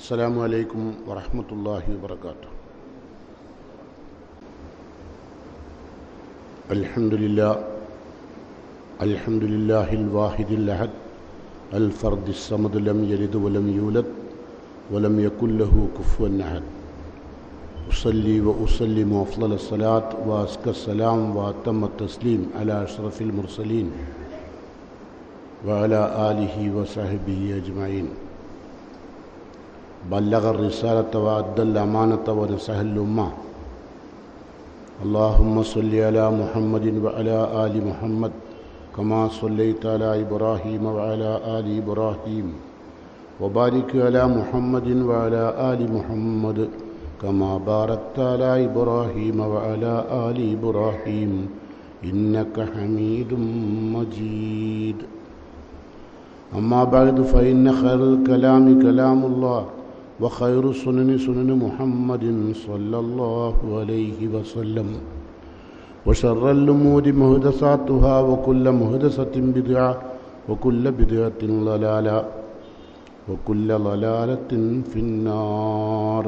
السلام عليكم ورحمة الله وبركاته الحمد لله الحمد لله الواحد الأحد الفرد الصمد لم يلد ولم يولد ولم يكن له كفوا أحد أصلي وأسلم أفضل الصلاة وأزكى السلام وأتم التسليم على أشرف المرسلين وعلى آله وصحبه أجمعين بلغ الرسالة وأدى الأمانة ونصح الأمة اللهم صل على محمد وعلى آل محمد كما صليت على إبراهيم وعلى آل إبراهيم وبارك على محمد وعلى آل محمد كما باركت على إبراهيم وعلى آل إبراهيم إنك حميد مجيد أما بعد فإن خير الكلام كلام الله وخير السنن سنن محمد صلى الله عليه وسلم وشر الأمور مهدساتها وكل مهدسة بدعة وكل بدعة ضلالة وكل ضلالة في النار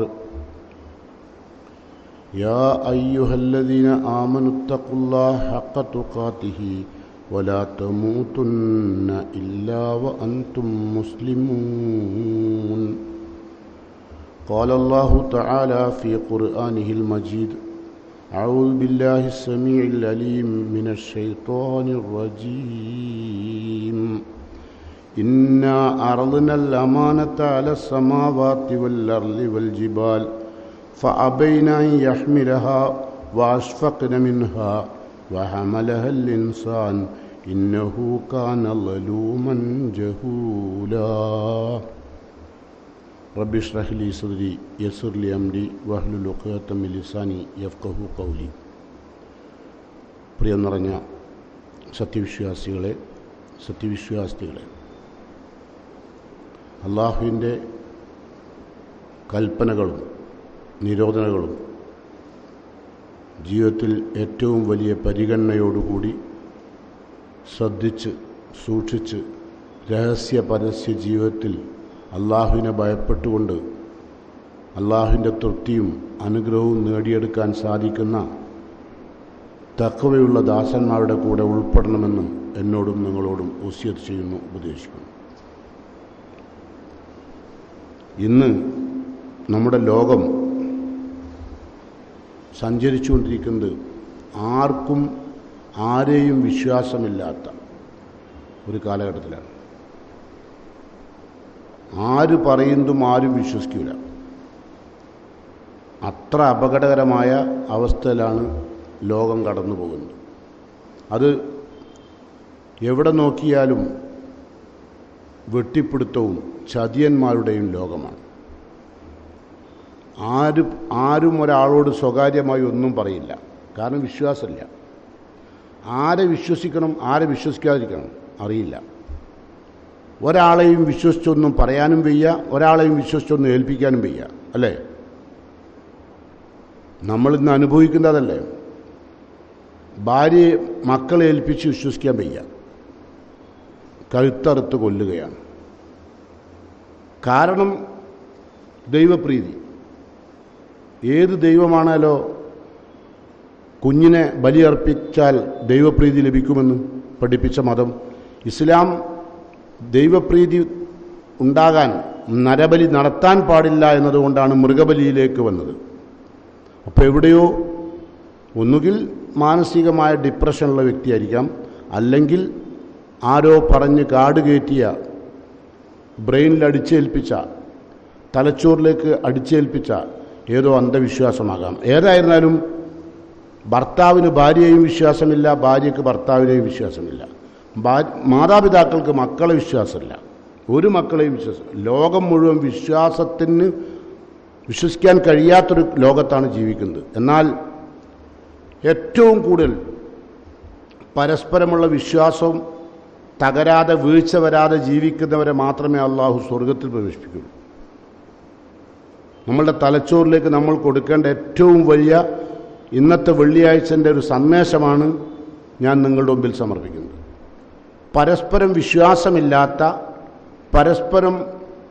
يا أيها الذين آمنوا اتقوا الله حق تقاته ولا تموتن إلا وأنتم مسلمون قال الله تعالى في قرآنه المجيد أعوذ بالله السميع العليم من الشيطان الرجيم إنا أرضنا الأمانة على السماوات والأرض والجبال فأبين أن يحملها وأشفقن منها وحملها الإنسان إنه كان ظلوما جهولا رب اشرح لي صدري يسر لي أمري واحلل عقدة من لساني يفقه قولي പ്രിയം നിറഞ്ഞ സത്യവിശ്വാസികളെ സത്യവിശ്വാസികളെ അള്ളാഹുവിൻ്റെ കൽപ്പനകളും നിരോധനകളും ജീവിതത്തിൽ ഏറ്റവും വലിയ പരിഗണനയോടുകൂടി ശ്രദ്ധിച്ച് സൂക്ഷിച്ച് രഹസ്യ പരസ്യ ജീവിതത്തിൽ അള്ളാഹുവിനെ ഭയപ്പെട്ടുകൊണ്ട് അള്ളാഹുവിൻ്റെ തൃപ്തിയും അനുഗ്രഹവും നേടിയെടുക്കാൻ സാധിക്കുന്ന തക്കവയുള്ള ദാസന്മാരുടെ കൂടെ ഉൾപ്പെടണമെന്ന് എന്നോടും നിങ്ങളോടും ഒസ്യത്ത് ചെയ്യുന്നു ഉപദേശിക്കുന്നു ഇന്ന് നമ്മുടെ ലോകം സഞ്ചരിച്ചുകൊണ്ടിരിക്കുന്നത് ആർക്കും ആരെയും വിശ്വാസമില്ലാത്ത ഒരു കാലഘട്ടത്തിലാണ് ആര് പറയുന്നതും ആരും വിശ്വസിക്കില്ല അത്ര അപകടകരമായ അവസ്ഥയിലാണ് ലോകം കടന്നു പോകുന്നത് അത് എവിടെ നോക്കിയാലും വെട്ടിപ്പിടുത്തവും ചതിയന്മാരുടെയും ലോകമാണ് ആരും ആരും ഒരാളോട് സ്വകാര്യമായി ഒന്നും പറയില്ല കാരണം വിശ്വാസമില്ല ആരെ വിശ്വസിക്കണം ആരെ വിശ്വസിക്കാതിരിക്കണം അറിയില്ല ഒരാളെയും വിശ്വസിച്ചൊന്നും പറയാനും വയ്യ ഒരാളെയും വിശ്വസിച്ചൊന്നും ഏൽപ്പിക്കാനും വയ്യ അല്ലേ നമ്മളിന്ന് അനുഭവിക്കുന്നതല്ലേ ഭാര്യയെ മക്കളെ ഏൽപ്പിച്ച് വിശ്വസിക്കാൻ വയ്യ കഴുത്തറുത്ത് കൊല്ലുകയാണ് കാരണം ദൈവപ്രീതി ഏത് ദൈവമാണാലോ കുഞ്ഞിനെ ബലിയർപ്പിച്ചാൽ ദൈവപ്രീതി ലഭിക്കുമെന്ന് പഠിപ്പിച്ച മതം ഇസ്ലാം ദൈവപ്രീതി ഉണ്ടാകാൻ നരബലി നടത്താൻ പാടില്ല എന്നതുകൊണ്ടാണ് മൃഗബലിയിലേക്ക് വന്നത് അപ്പോൾ എവിടെയോ ഒന്നുകിൽ മാനസികമായ ഡിപ്രഷനുള്ള വ്യക്തിയായിരിക്കാം അല്ലെങ്കിൽ ആരോ പറഞ്ഞ് കാട് കയറ്റിയ ബ്രെയിനിൽ അടിച്ചേൽപ്പിച്ച തലച്ചോറിലേക്ക് അടിച്ചേൽപ്പിച്ച ഏതോ അന്ധവിശ്വാസമാകാം ഏതായിരുന്നാലും ഭർത്താവിന് ഭാര്യയെയും വിശ്വാസമില്ല ഭാര്യയ്ക്ക് ഭർത്താവിനെയും വിശ്വാസമില്ല മാതാപിതാക്കൾക്ക് മക്കളെ വിശ്വാസമില്ല ഒരു മക്കളെയും വിശ്വാസം ലോകം മുഴുവൻ വിശ്വാസത്തിന് വിശ്വസിക്കാൻ കഴിയാത്തൊരു ലോകത്താണ് ജീവിക്കുന്നത് എന്നാൽ ഏറ്റവും കൂടുതൽ പരസ്പരമുള്ള വിശ്വാസവും തകരാതെ വീഴ്ച വരാതെ ജീവിക്കുന്നവരെ മാത്രമേ അള്ളാഹു സ്വർഗത്തിൽ പ്രവേശിപ്പിക്കുള്ളൂ നമ്മളുടെ തലച്ചോറിലേക്ക് നമ്മൾ കൊടുക്കേണ്ട ഏറ്റവും വലിയ ഇന്നത്തെ വെള്ളിയാഴ്ചൻ്റെ ഒരു സന്ദേശമാണ് ഞാൻ നിങ്ങളുടെ മുമ്പിൽ സമർപ്പിക്കുന്നത് പരസ്പരം വിശ്വാസമില്ലാത്ത പരസ്പരം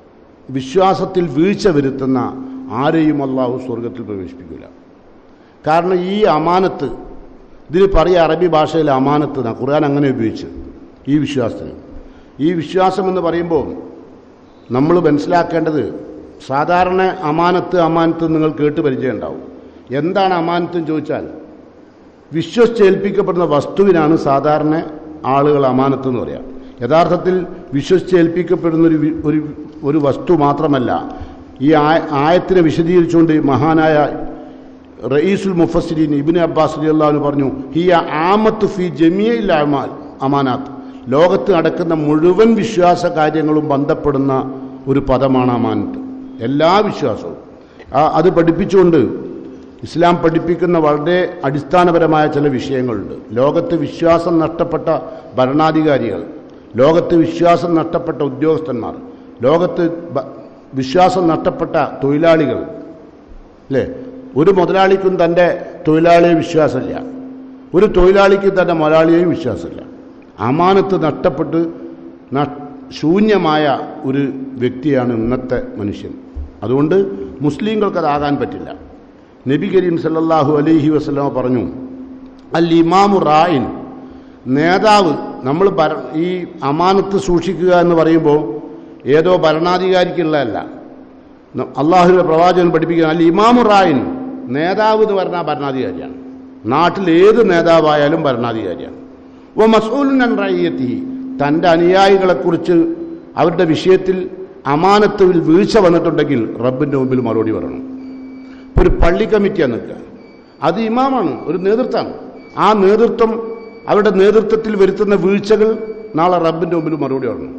വിശ്വാസത്തിൽ വീഴ്ച വരുത്തുന്ന ആരെയും അള്ളാഹു സ്വർഗത്തിൽ പ്രവേശിപ്പിക്കില്ല കാരണം ഈ അമാനത്ത് ഇതിന് പറയുക അറബി ഭാഷയിലെ അമാനത്ത് എന്നാണ് ഖുർആൻ അങ്ങനെ ഉപയോഗിച്ച് ഈ വിശ്വാസത്തിന് ഈ വിശ്വാസം എന്ന് പറയുമ്പോൾ നമ്മൾ മനസ്സിലാക്കേണ്ടത് സാധാരണ അമാനത്ത് അമാനത്ത് നിങ്ങൾ കേട്ട് പരിചയം ഉണ്ടാവും എന്താണ് അമാനത്ത് എന്ന് ചോദിച്ചാൽ വിശ്വസിച്ചേൽപ്പിക്കപ്പെടുന്ന വസ്തുവിനാണ് സാധാരണ ആളുകൾ അമാനത്ത് എന്ന് പറയാം യഥാർത്ഥത്തിൽ വിശ്വസിച്ചേൽപ്പിക്കപ്പെടുന്ന ഒരു വി- ഒരു ഒരു വസ്തു മാത്രമല്ല ഈ ആയ ആയത്തിനെ വിശദീകരിച്ചുകൊണ്ട് മഹാനായ റയീസുൽ മുഫസ്സിരീൻ ഇബിന് അബ്ബാസ് അലി അള്ളാഹു പറഞ്ഞു ഹിയ ആമത്ത് ഫി ജമിയയിൽ അമാൽ അമാനാത്ത് ലോകത്ത് നടക്കുന്ന മുഴുവൻ വിശ്വാസ കാര്യങ്ങളും ബന്ധപ്പെടുന്ന ഒരു പദമാണ് അമാനത്ത് എല്ലാ വിശ്വാസവും ആ- അത് പഠിപ്പിച്ചുകൊണ്ട് ഇസ്ലാം പഠിപ്പിക്കുന്ന വളരെ അടിസ്ഥാനപരമായ ചില വിഷയങ്ങളുണ്ട് ലോകത്ത് വിശ്വാസം നഷ്ടപ്പെട്ട ഭരണാധികാരികൾ ലോകത്ത് വിശ്വാസം നഷ്ടപ്പെട്ട ഉദ്യോഗസ്ഥന്മാർ ലോകത്ത് ബ- വിശ്വാസം നഷ്ടപ്പെട്ട തൊഴിലാളികൾ അല്ലേ ഒരു മുതലാളിക്കും തൻ്റെ തൊഴിലാളിയെ വിശ്വാസമില്ല ഒരു തൊഴിലാളിക്കും തൻ്റെ മുതലാളിയെയും വിശ്വാസമില്ല അമാനത്ത് നഷ്ടപ്പെട്ട് ന- ശൂന്യമായ ഒരു വ്യക്തിയാണ് ഇന്നത്തെ മനുഷ്യൻ അതുകൊണ്ട് മുസ്ലിങ്ങൾക്ക് അതാകാൻ പറ്റില്ല നബി കരീം സല്ലല്ലാഹു അലൈഹി വസല്ലമ പറഞ്ഞു അൽ ഇമാമു റായിൻ നേതാവ് നമ്മൾ ഭര ഈ അമാനത്ത് സൂക്ഷിക്കുക എന്ന് പറയുമ്പോൾ ഏതോ ഭരണാധികാരിക്കുള്ളതല്ല ന- അള്ളാഹുവിന്റെ പ്രവാചകൻ പഠിപ്പിക്കുക അല്ല ഇമാമു റായിൻ നേതാവ് എന്ന് പറഞ്ഞാൽ ഭരണാധികാരിയാണ് നാട്ടിൽ ഏത് നേതാവായാലും ഭരണാധികാരിയാണ് ഓ മസൂലുൻ റയ്യത്തി തൻ്റെ അനുയായികളെക്കുറിച്ച് അവരുടെ വിഷയത്തിൽ അമാനത്തിൽ വീഴ്ച വന്നിട്ടുണ്ടെങ്കിൽ റബ്ബിൻ്റെ മുമ്പിൽ മറുപടി പറയണം ഇപ്പോൾ ഒരു പള്ളി കമ്മിറ്റിയാണ് നിൽക്കുക അത് ഇമാമാണ് ഒരു നേതൃത്വമാണ് ആ നേതൃത്വം അവരുടെ നേതൃത്വത്തിൽ വരുത്തുന്ന വീഴ്ചകൾ നാളെ റബ്ബിൻ്റെ മുമ്പിൽ മറുപടി പറയണം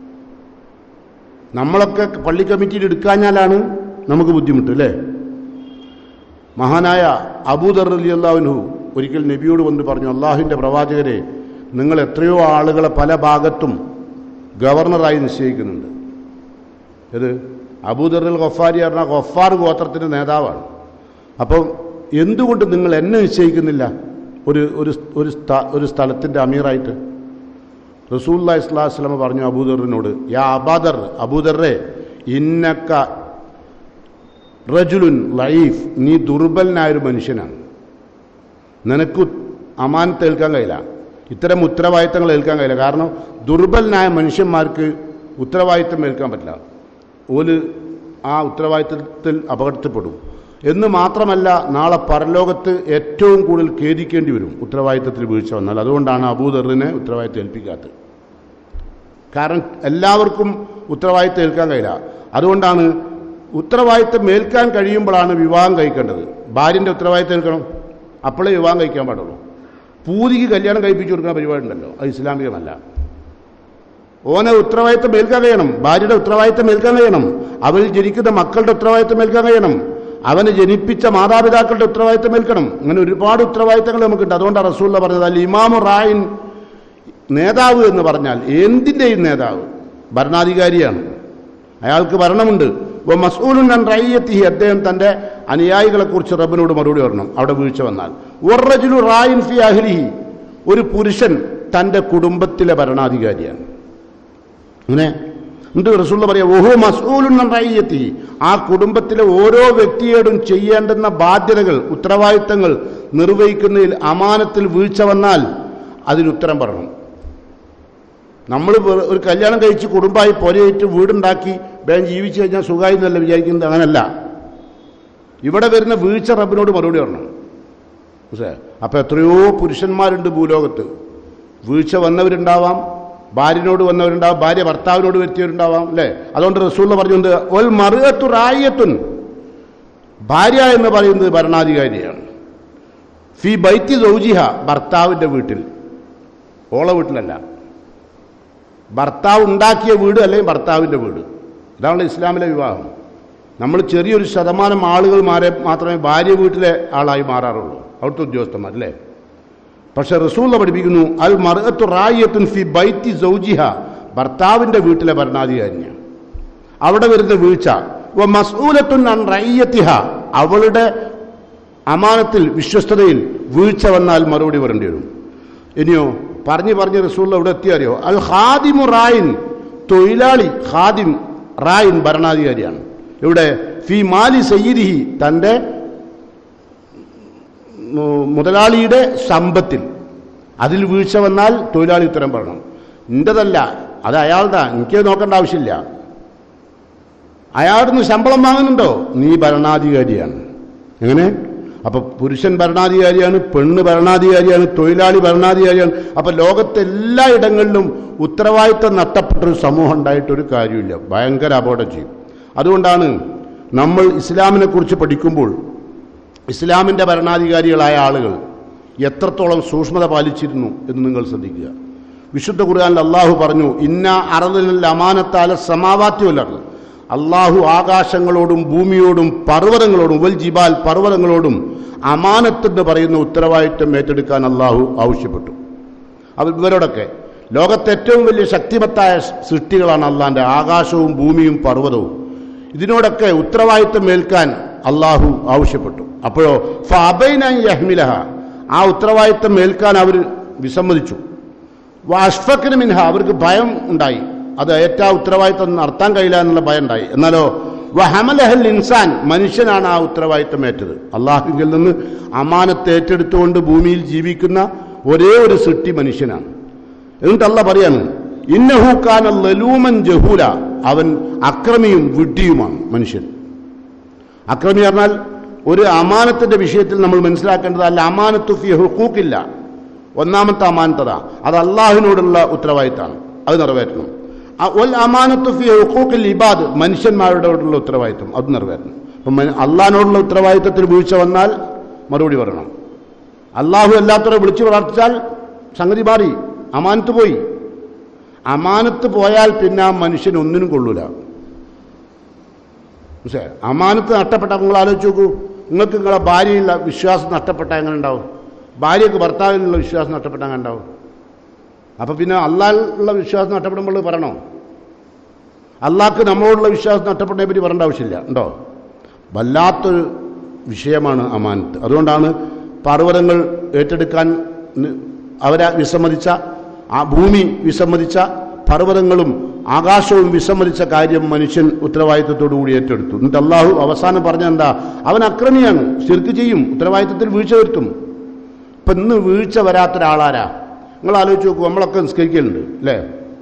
നമ്മളൊക്കെ പള്ളി കമ്മിറ്റിയിൽ എടുക്കാഞ്ഞാലാണ് നമുക്ക് ബുദ്ധിമുട്ട് അല്ലേ മഹാനായ അബൂദർ അലി അള്ളാഹുനു ഒരിക്കൽ നബിയോട് വന്ന് പറഞ്ഞു അള്ളാഹുവിൻ്റെ പ്രവാചകരെ നിങ്ങൾ എത്രയോ ആളുകളെ പല ഭാഗത്തും ഗവർണറായി നിശ്ചയിക്കുന്നുണ്ട് ഇത് അബൂദർ അൽ ഗഫാരി പറഞ്ഞ ഗഫാർ ഗോത്രത്തിൻ്റെ നേതാവാണ് അപ്പം എന്തുകൊണ്ട് നിങ്ങൾ എന്നെ നിശ്ചയിക്കുന്നില്ല ഒരു ഒരു ഒരു സ്ഥ- ഒരു സ്ഥലത്തിൻ്റെ അമീറായിട്ട് റസൂല്ലാ ഇസ്ലാസ്ലമ പറഞ്ഞു അബൂദറിനോട് യാ അബാദർ അബൂദറെ ഇന്നക്ക റജുലുൻ ലൈഫ് നീ ദുർബലനായൊരു മനുഷ്യനാണ് നിനക്ക് അമാനത്ത് ഏൽക്കാൻ കഴിയില്ല ഇത്തരം ഉത്തരവാദിത്തങ്ങൾ ഏൽക്കാൻ കഴിയില്ല കാരണം ദുർബലനായ മനുഷ്യന്മാർക്ക് ഉത്തരവാദിത്തം ഏൽക്കാൻ പറ്റില്ല ഓല് ആ ഉത്തരവാദിത്തത്തിൽ അപകടത്തിൽപ്പെടും എന്ന് മാത്രമല്ല നാളെ പരലോകത്ത് ഏറ്റവും കൂടുതൽ ഖേദിക്കേണ്ടി വരും ഉത്തരവാദിത്തത്തിൽ വീഴ്ച വന്നാൽ അതുകൊണ്ടാണ് അബൂദറിനെ ഉത്തരവാദിത്തം ഏൽപ്പിക്കാത്തത് കാരണം എല്ലാവർക്കും ഉത്തരവാദിത്തം ഏൽക്കാൻ കഴിയില്ല അതുകൊണ്ടാണ് ഉത്തരവാദിത്തം ഏൽക്കാൻ കഴിയുമ്പോഴാണ് വിവാഹം കഴിക്കേണ്ടത് ഭാര്യൻ്റെ ഉത്തരവാദിത്തം ഏൽക്കണം അപ്പോഴേ വിവാഹം കഴിക്കാൻ പാടുള്ളൂ പൂതിക്ക് കല്യാണം കഴിപ്പിച്ചു കൊടുക്കുന്ന പരിപാടി ഉണ്ടല്ലോ അത് ഇസ്ലാമികമല്ല ഓനെ ഉത്തരവാദിത്തം ഏൽക്കാൻ കഴിയണം ഭാര്യയുടെ ഉത്തരവാദിത്തം ഏൽക്കാൻ കഴിയണം അവരിൽ ജനിക്കുന്ന മക്കളുടെ ഉത്തരവാദിത്തം ഏൽക്കാൻ കഴിയണം അവനെ ജനിപ്പിച്ച മാതാപിതാക്കളുടെ ഉത്തരവാദിത്തം ഏൽക്കണം അങ്ങനെ ഒരുപാട് ഉത്തരവാദിത്തങ്ങൾ നമുക്കുണ്ട് അതുകൊണ്ടാണ് റസൂല്ല പറഞ്ഞത് അല്ല ഇമാമു റായിൻ നേതാവ് എന്ന് പറഞ്ഞാൽ എന്തിൻ്റെയും നേതാവ് ഭരണാധികാരിയാണ് അയാൾക്ക് ഭരണമുണ്ട് ഇപ്പോൾ മസൂലുൻ അൻ റയ്യത്തിഹി അദ്ദേഹം തൻ്റെ അനുയായികളെക്കുറിച്ച് റബ്ബിനോട് മറുപടി പറയണം അവിടെ വീഴ്ച വന്നാൽ ഉറജുലു റായിൻ ഫി അഹ്ലിഹി ഒരു പുരുഷൻ തൻ്റെ കുടുംബത്തിലെ ഭരണാധികാരിയാണ് അങ്ങനെ എന്നിട്ട് റസൂള്ള പറയാ ഓഹോ മസൂലുൻ അൻ റയ്യത്തിഹി ആ കുടുംബത്തിലെ ഓരോ വ്യക്തിയോടും ചെയ്യേണ്ടുന്ന ബാധ്യതകൾ ഉത്തരവാദിത്തങ്ങൾ നിർവഹിക്കുന്നതിൽ അമാനത്തിൽ വീഴ്ച വന്നാൽ അതിന് ഉത്തരം പറയണം നമ്മൾ വെറു- ഒരു കല്യാണം കഴിച്ച് കുടുംബമായി പൊരയിട്ട് വീടുണ്ടാക്കി വേഗം ജീവിച്ചു കഴിഞ്ഞാൽ സുഖമായി എന്നല്ല വിചാരിക്കുന്നത് അങ്ങനല്ല ഇവിടെ വരുന്ന വീഴ്ച റബ്ബിനോട് മറുപടി പറയണം മനസ്സിലായോ അപ്പം എത്രയോ പുരുഷന്മാരുണ്ട് ഭൂലോകത്ത് വീഴ്ച വന്നവരുണ്ടാവാം ഭാര്യനോട് വന്നവരുണ്ടാവാം ഭാര്യ ഭർത്താവിനോട് വരുത്തിയവരുണ്ടാവാം അല്ലേ അതുകൊണ്ട് റസൂള്ള പറഞ്ഞുകൊണ്ട് ഒൽ മറുകത്തു റായത്തുൻ ഭാര്യ എന്ന് പറയുന്നത് ഭരണാധികാരിയാണ് ഫി ബൈത്തി സൗജിഹ ഭർത്താവിൻ്റെ വീട്ടിൽ ഓള വീട്ടിലല്ല ഭർത്താവ് ഉണ്ടാക്കിയ വീട് അല്ലെങ്കിൽ ഭർത്താവിൻ്റെ വീട് ഇതാണ് ഇസ്ലാമിലെ വിവാഹം നമ്മൾ ചെറിയൊരു ശതമാനം ആളുകൾ മാരെ മാത്രമേ ഭാര്യ വീട്ടിലെ ആളായി മാറാറുള്ളൂ അവിടുത്തെ ഉദ്യോഗസ്ഥന്മാർ അല്ലേ പക്ഷെ റസൂള്ള പഠിപ്പിക്കുന്നു അൽ മറുകത്തു റായത്തുൻ ഫി ബൈത്തി സൗജിഹ ഭർത്താവിൻ്റെ വീട്ടിലെ ഭരണാധികാരിയാണ് അവിടെ വരുന്ന വീഴ്ച വ മസ്ഊലത്തുൻ അൻ റയ്യത്തിഹ അവളുടെ അമാനത്തിൽ വിശ്വസ്തതയിൽ വീഴ്ച വന്നാൽ മറുപടി പറയേണ്ടി വരും ഇനിയോ പറഞ്ഞു പറഞ്ഞ് റസൂള്ള ഇവിടെ എത്തിയറിയോ അൽ ഹാദിമു റായിൻ തൊഴിലാളി ഹാദിം റായിൻ ഭരണാധികാരിയാണ് ഇവിടെ ഫി മാലി സയ്യിദിഹി തൻ്റെ മു- മുതലാളിയുടെ സമ്പത്തിൽ അതിൽ വീഴ്ച വന്നാൽ തൊഴിലാളി ഉത്തരം പറയണം നിൻ്റെതല്ല അത് അയാളുടെ എനിക്ക് നോക്കേണ്ട ആവശ്യമില്ല അയാളുടെ ശമ്പളം വാങ്ങുന്നുണ്ടോ നീ ഭരണാധികാരിയാണ് എങ്ങനെ അപ്പൊ പുരുഷൻ ഭരണാധികാരിയാണ് പെണ്ണ് ഭരണാധികാരിയാണ് തൊഴിലാളി ഭരണാധികാരിയാണ് അപ്പൊ ലോകത്തെ എല്ലാ ഇടങ്ങളിലും ഉത്തരവാദിത്തം നഷ്ടപ്പെട്ടൊരു സമൂഹം ഉണ്ടായിട്ടൊരു കാര്യമില്ല ഭയങ്കര അപകടം ചെയ്യും അതുകൊണ്ടാണ് നമ്മൾ ഇസ്ലാമിനെ കുറിച്ച് പഠിക്കുമ്പോൾ ഇസ്ലാമിൻ്റെ ഭരണാധികാരികളായ ആളുകൾ എത്രത്തോളം സൂക്ഷ്മത പാലിച്ചിരുന്നു എന്ന് നിങ്ങൾ ശ്രദ്ധിക്കുക വിശുദ്ധ ഖുർആനിൽ അള്ളാഹു പറഞ്ഞു ഇന്ന അറദിൽ അമാനത്താല സമാവാത്യമല്ലായിരുന്നു അള്ളാഹു ആകാശങ്ങളോടും ഭൂമിയോടും പർവ്വതങ്ങളോടും വൽ ജിബാൽ പർവ്വതങ്ങളോടും അമാനത്തെന്ന് പറയുന്ന ഉത്തരവാദിത്വം ഏറ്റെടുക്കാൻ അള്ളാഹു ആവശ്യപ്പെട്ടു അവർ ഇവരോടൊക്കെ ലോകത്തെ ഏറ്റവും വലിയ ശക്തിമത്തായ സൃഷ്ടികളാണ് അള്ളാന്റെ ആകാശവും ഭൂമിയും പർവ്വതവും ഇതിനോടൊക്കെ ഉത്തരവാദിത്വം ഏൽക്കാൻ അള്ളാഹു ആവശ്യപ്പെട്ടു അപ്പോഴോ ഫബൈന യഹ്മിലഹ ആ ഉത്തരവാദിത്വം ഏൽക്കാൻ അവർ വിസമ്മതിച്ചു വാഷ്ഫക്കിന് മിൻഹ അവർക്ക് ഭയം ഉണ്ടായി അത് ഏറ്റ ഉത്തരവാദിത്വം നടത്താൻ കഴിയില്ല എന്നുള്ള ഭയം ഉണ്ടായി എന്നാലോ വഹമലഹൽ ഇൻസാൻ മനുഷ്യനാണ് ആ ഉത്തരവാദിത്വം ഏറ്റത് അള്ളാഹുവിൽ നിന്ന് അമാനത്ത് ഏറ്റെടുത്തുകൊണ്ട് ഭൂമിയിൽ ജീവിക്കുന്ന ഒരേ ഒരു സൃഷ്ടി മനുഷ്യനാണ് എന്നിട്ട് അല്ല പറയാണ് ഇന്നഹൂക്കാൻ ലലൂമൻ ജഹൂല അവൻ അക്രമിയും വിഡ്ഢിയുമാണ് മനുഷ്യൻ അക്രമി പറഞ്ഞാൽ ഒരു അമാനത്തിന്റെ വിഷയത്തിൽ നമ്മൾ മനസ്സിലാക്കേണ്ടത് അല്ല അമാനത്തു ഫി ഹുക്കൂക്കില്ല ഒന്നാമത്തെ അമാനത്തത അത് അള്ളാഹുവിനോടുള്ള ഉത്തരവാദിത്തമാണ് അത് നിറവേറ്റണം അ- ഒൽ അമാനത്തു ഫി ഹുക്കൂക്കിൽ ഇബാദ് മനുഷ്യന്മാരോടുള്ള ഉത്തരവാദിത്തം അത് നിറവേറ്റണം അപ്പം മന- അള്ളാഹിനോടുള്ള ഉത്തരവാദിത്തത്തിൽ വീഴ്ച വന്നാൽ മറുപടി പറയണം അള്ളാഹു എല്ലാത്തവരെ വിളിച്ചു പ്രാർത്ഥിച്ചാൽ സംഗതി മാറി അമാനത്ത് പോയി അമാനത്ത് പോയാൽ പിന്നെ ആ മനുഷ്യൻ ഒന്നിനും കൊള്ളൂല മനസ്സിലായോ? അമാനത്ത് നഷ്ടപ്പെട്ട നിങ്ങൾ ആലോചിച്ച് നോക്കൂ നിങ്ങൾക്ക് നിങ്ങളെ ഭാര്യയുള്ള വിശ്വാസം നഷ്ടപ്പെട്ടാൽ എങ്ങനെ ഉണ്ടാവും ഭാര്യയ്ക്ക് ഭർത്താവിനുള്ള വിശ്വാസം നഷ്ടപ്പെട്ടാൽ എങ്ങനെ ഉണ്ടാവും അപ്പം പിന്നെ അള്ളാഹിലുള്ള വിശ്വാസം നഷ്ടപ്പെടുമ്പോൾ പറയണോ അള്ളാഹ്ക്ക് നമ്മളോടുള്ള വിശ്വാസം നഷ്ടപ്പെട്ടതിനെ പറ്റി പറയേണ്ട ആവശ്യമില്ല ഉണ്ടോ വല്ലാത്തൊരു വിഷയമാണ് അമാനത്ത് അതുകൊണ്ടാണ് പർവ്വതങ്ങൾ ഏറ്റെടുക്കാൻ ന് അവരെ വിസമ്മതിച്ച ആ ഭൂമി വിസമ്മതിച്ച പർവ്വതങ്ങളും ആകാശവും വിസമ്മതിച്ച കാര്യം മനുഷ്യൻ ഉത്തരവാദിത്തത്തോടു കൂടി ഏറ്റെടുത്തു എന്നിട്ട് അള്ളാഹു അവസാനം പറഞ്ഞ എന്താ അവൻ അക്രമിയാണ് ശിർക്ക് ചെയ്യും ഉത്തരവാദിത്തത്തിൽ വീഴ്ച വരുത്തും ഇപ്പം ഇന്ന് വീഴ്ച വരാത്ത ഒരാളാരാ നിങ്ങൾ ആലോചിച്ച് നോക്കൂ നമ്മളൊക്കെ നിസ്കരിക്കലുണ്ട് അല്ലേ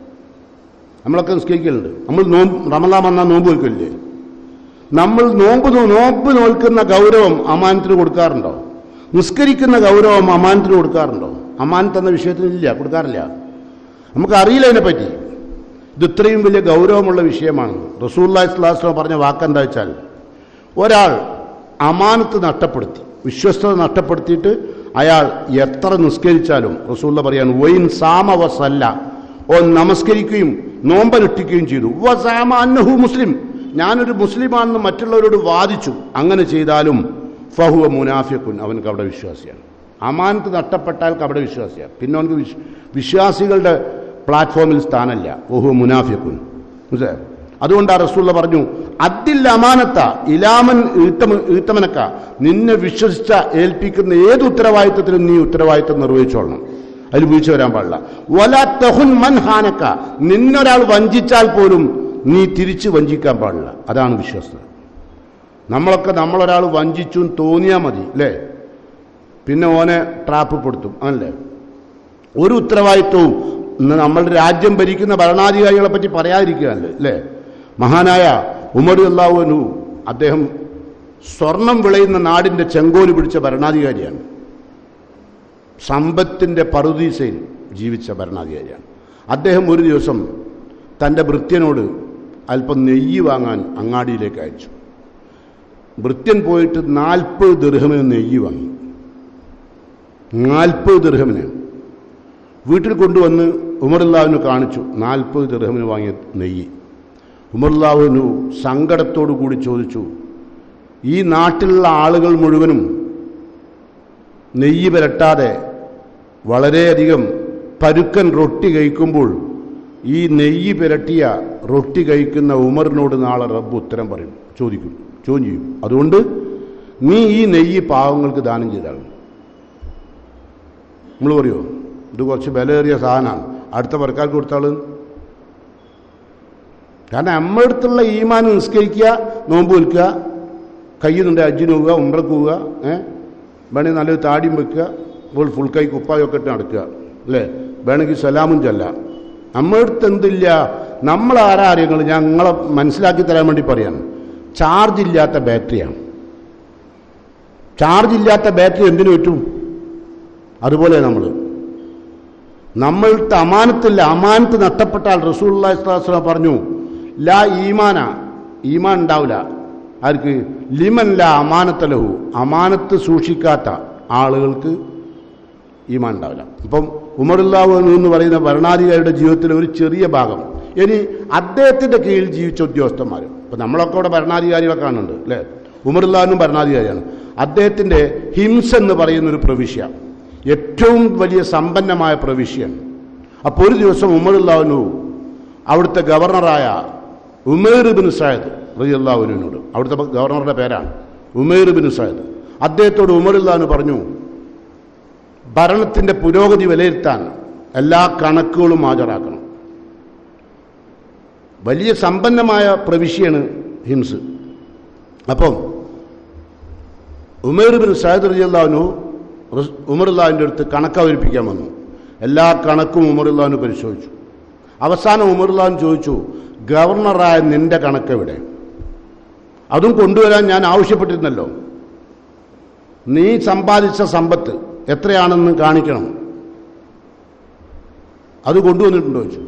നമ്മളൊക്കെ നിസ്കരിക്കലുണ്ട് നമ്മൾ നോമ്പ് റമലാൻ വന്നാൽ നോമ്പ് വയ്ക്കില്ലേ നമ്മൾ നോമ്പ് നോ- നോമ്പ് നോൽക്കുന്ന ഗൗരവം അമാനത്തിന് കൊടുക്കാറുണ്ടോ നിസ്കരിക്കുന്ന ഗൗരവം അമാനത്തിന് കൊടുക്കാറുണ്ടോ അമാനത്ത് എന്ന വിഷയത്തിന് ഇല്ല കൊടുക്കാറില്ല നമുക്ക് അറിയില്ല അതിനെപ്പറ്റി ഇത് ഇത്രയും വലിയ ഗൗരവമുള്ള വിഷയമാണ് റസൂല്ലാ ഇസ്ലാസ്ലം പറഞ്ഞ വാക്കെന്താ വെച്ചാൽ ഒരാൾ അമാനത്ത് നഷ്ടപ്പെടുത്തി വിശ്വസ്തത നഷ്ടപ്പെടുത്തിയിട്ട് അയാൾ എത്ര നിസ്കരിച്ചാലും റസൂല്ല പറയാണ് വൈൻ സാമവസല്ല ഓ നമസ്കരിക്കുകയും നോമ്പനുഷ്ഠിക്കുകയും ചെയ്തു വസാമ അന്നഹു മുസ്ലിം ഞാനൊരു മുസ്ലിമാണെന്ന് മറ്റുള്ളവരോട് വാദിച്ചു അങ്ങനെ ചെയ്താലും ഫഹുവ മുനാഫിക്കുൻ അവൻ കപട വിശ്വാസിയാണ് അമാനത്ത് നഷ്ടപ്പെട്ടാൽ കപട വിശ്വാസിയാണ് പിന്നെ അവനക്ക് വിശ് വിശ്വാസികളുടെ പ്ലാറ്റ്ഫോമിൽ സ്ഥാനമില്ല ഓഹു മുനാഫിക്കുൻ മനസ്സിലായോ അതുകൊണ്ട് ആ റസൂള്ള പറഞ്ഞു അതിൽ അമാനത്ത ഇലാമൻ ഈത്തമ ഈത്തമനക്ക നിന്നെ വിശ്വസിച്ച ഏൽപ്പിക്കുന്ന ഏത് ഉത്തരവാദിത്തത്തിലും നീ ഉത്തരവാദിത്തം നിർവഹിച്ചോളണം അതിൽ വീഴ്ച വരാൻ പാടില്ല വല തഹുൻ മൻ ഹാനക്ക നിന്നൊരാൾ വഞ്ചിച്ചാൽ പോലും നീ തിരിച്ച് വഞ്ചിക്കാൻ പാടില്ല അതാണ് വിശ്വസ്തത നമ്മളൊക്കെ നമ്മളൊരാൾ വഞ്ചിച്ചു എന്ന് തോന്നിയാൽ മതി അല്ലേ പിന്നെ ഓനെ ട്രാപ്പ് പെടുത്തും അല്ലേ ഒരു ഉത്തരവാദിത്വവും ഇന്ന് നമ്മളുടെ രാജ്യം ഭരിക്കുന്ന ഭരണാധികാരികളെ പറ്റി പറയാതിരിക്കുകയല്ലേ അല്ലേ മഹാനായ ഉമർ അള്ളാഹുനു അദ്ദേഹം സ്വർണം വിളയുന്ന നാടിൻ്റെ ചെങ്കോല് പിടിച്ച ഭരണാധികാരിയാണ് സമ്പത്തിൻ്റെ പറുദീസയിൽ ജീവിച്ച ഭരണാധികാരിയാണ് അദ്ദേഹം ഒരു ദിവസം തൻ്റെ ഭൃത്യനോട് അല്പം നെയ്യ് വാങ്ങാൻ അങ്ങാടിയിലേക്ക് അയച്ചു ഭൃത്യൻ പോയിട്ട് നാൽപ്പത് ദീർഘമിന് നെയ്യ് വാങ്ങി നാൽപ്പത് ദീർഘമിന് വീട്ടിൽ കൊണ്ടുവന്ന് ഉമറുല്ലാവിന് കാണിച്ചു നാൽപ്പത് ദീർഘമിന് വാങ്ങിയ നെയ്യ് ഉമറുല്ലാവിനു സങ്കടത്തോടു കൂടി ചോദിച്ചു ഈ നാട്ടിലുള്ള ആളുകൾ മുഴുവനും നെയ്യ് പുരട്ടാതെ വളരെയധികം പരുക്കൻ റൊട്ടി കഴിക്കുമ്പോൾ ഈ നെയ്യ് പുരട്ടിയ റൊട്ടി കഴിക്കുന്ന ഉമറിനോട് നാളെ റബ്ബ് ഉത്തരം പറയും ചോദിക്കും ചോദ്യം ചെയ്യും അതുകൊണ്ട് നീ ഈ നെയ്യ് പാവങ്ങൾക്ക് ദാനം ചെയ്താണ് നമ്മൾ പറയുമോ ഇത് കുറച്ച് വിലയേറിയ സാധനമാണ് അടുത്ത വർക്കാർക്ക് കൊടുത്താൾ കാരണം നമ്മുടെ അടുത്തുള്ള ഈമാൻ നിസ്കരിക്കുക നോമ്പ് വിൽക്കുക കയ്യുന്നുണ്ട് അജ്ജിന് പോവുക ഉമ്രക്ക് പോവുക ഏഹ് വേണമെങ്കിൽ നല്ലൊരു താടിയും വെക്കുക ഇപ്പോൾ ഫുൾ കൈ കുപ്പായൊക്കെ ഇട്ട് നടക്കുക അല്ലേ വേണമെങ്കിൽ സലാമും ചൊല്ല നമ്മുടെ അടുത്ത് എന്തില്ല നമ്മൾ ആരാ അറിയങ്ങൾ ഞാൻ നിങ്ങളെ മനസ്സിലാക്കി തരാൻ വേണ്ടി പറയാണ് ചാർജ് ഇല്ലാത്ത ബാറ്ററിയാണ് ചാർജ് ഇല്ലാത്ത ബാറ്ററി എന്തിനു പറ്റും അതുപോലെ നമ്മൾ നമ്മളുടെ അമാനത്തില്ല അമാനത്ത് നഷ്ടപ്പെട്ടാൽ റസൂൽ പറഞ്ഞു ലാ ഈമാന ഈമാൻ ഉണ്ടാവില്ല ആർക്ക് ലിമൻ ലാ അമാനത്തലഹു അമാനത്ത് സൂക്ഷിക്കാത്ത ആളുകൾക്ക് ഈമാൻ ഉണ്ടാവില്ല അപ്പം ഉമറുല്ലാഹു എന്ന് പറയുന്ന ഭരണാധികാരിയുടെ ജീവിതത്തിലെ ഒരു ചെറിയ ഭാഗം ഇനി അദ്ദേഹത്തിന്റെ കീഴിൽ ജീവിച്ച ഉദ്യോഗസ്ഥന്മാർ ഇപ്പം നമ്മളൊക്കെ ഇവിടെ ഭരണാധികാരികളെ കാണുന്നുണ്ട് അല്ലേ ഉമറുല്ലാഹുനും ഭരണാധികാരിയാണ് അദ്ദേഹത്തിന്റെ ഹിംസ എന്ന് പറയുന്ന ഒരു പ്രവിശ്യ ഏറ്റവും വലിയ സമ്പന്നമായ പ്രവിശ്യയാണ് അപ്പോൾ ഒരു ദിവസം ഉമറുല്ലാഹുനു അവിടുത്തെ ഗവർണറായ ഉമേർ ബിൻ സായദ് റലിയല്ലാഹുവിനോട് അവിടുത്തെ ഗവർണറുടെ പേരാണ് ഉമേർ ബിൻ സായദ് അദ്ദേഹത്തോട് ഉമറുല്ലാഹുന് പറഞ്ഞു ഭരണത്തിന്റെ പുരോഗതി വിലയിരുത്താൻ എല്ലാ കണക്കുകളും ഹാജരാക്കണം വലിയ സമ്പന്നമായ പ്രവിശ്യയാണ് ഹിംസ് അപ്പം ഉമേർ ബിൻ സായദ് റലിയല്ലാഹുനു ഉമറുല്ലാഹിൻ്റെ അടുത്ത് കണക്ക് അവതരിപ്പിക്കാൻ വന്നു എല്ലാ കണക്കും ഉമറുല്ലാഹിന് പരിശോധിച്ചു അവസാനം ഉമറുല്ലാൻ ചോദിച്ചു ഗവർണറായ നിന്റെ കണക്ക് എവിടെ അതും കൊണ്ടുവരാൻ ഞാൻ ആവശ്യപ്പെട്ടിരുന്നല്ലോ നീ സമ്പാദിച്ച സമ്പത്ത് എത്രയാണെന്ന് കാണിക്കണം അത് കൊണ്ടുവന്നിട്ടുണ്ടോ ചോദിച്ചു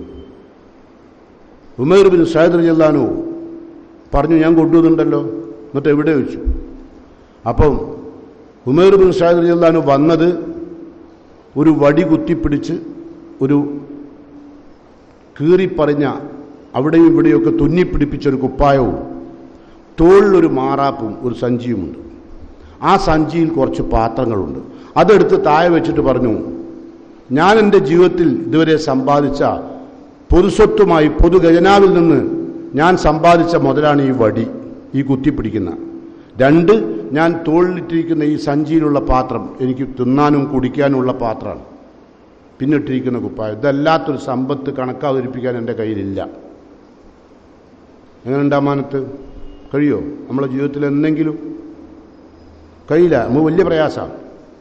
ഉമേർ ബിൻ സയദ് റജല്ലാനു പറഞ്ഞു ഞാൻ കൊണ്ടുവന്നിട്ടുണ്ടല്ലോ എന്നിട്ട് എവിടെ വെച്ചു അപ്പം ഉമേർ ബിൻ സയദ് റജല്ലാനു വന്നത് ഒരു വടി കുത്തിപ്പിടിച്ച് ഒരു കീറിപ്പറിഞ്ഞ അവിടെയും ഇവിടെയൊക്കെ തുന്നിപ്പിടിപ്പിച്ചൊരു കുപ്പായവും തോളിലൊരു മാറാപ്പും ഒരു സഞ്ചിയുമുണ്ട് ആ സഞ്ചിയിൽ കുറച്ച് പാത്രങ്ങളുണ്ട് അതെടുത്ത് താഴെ വെച്ചിട്ട് പറഞ്ഞു ഞാൻ എൻ്റെ ജീവിതത്തിൽ ഇതുവരെ സമ്പാദിച്ച പൊതുസ്വത്തുമായി പൊതു ഖജനാവിൽ നിന്ന് ഞാൻ സമ്പാദിച്ച മുതലാണ് ഈ വടി ഈ കുത്തിപ്പിടിക്കുന്ന രണ്ട് ഞാൻ തോളിലിട്ടിരിക്കുന്ന ഈ സഞ്ചിയിലുള്ള പാത്രം എനിക്ക് തിന്നാനും കുടിക്കാനുമുള്ള പാത്രമാണ് പിന്നിട്ടിരിക്കുന്ന കുപ്പായം ഇതല്ലാത്തൊരു സമ്പത്ത് കണക്കാവതരിപ്പിക്കാൻ എൻ്റെ കയ്യിലില്ല എങ്ങനെയുണ്ട് അമാനത്ത് കഴിയോ നമ്മളെ ജീവിതത്തിൽ എന്തെങ്കിലും കഴിയില്ല നമുക്ക് വലിയ പ്രയാസമാണ്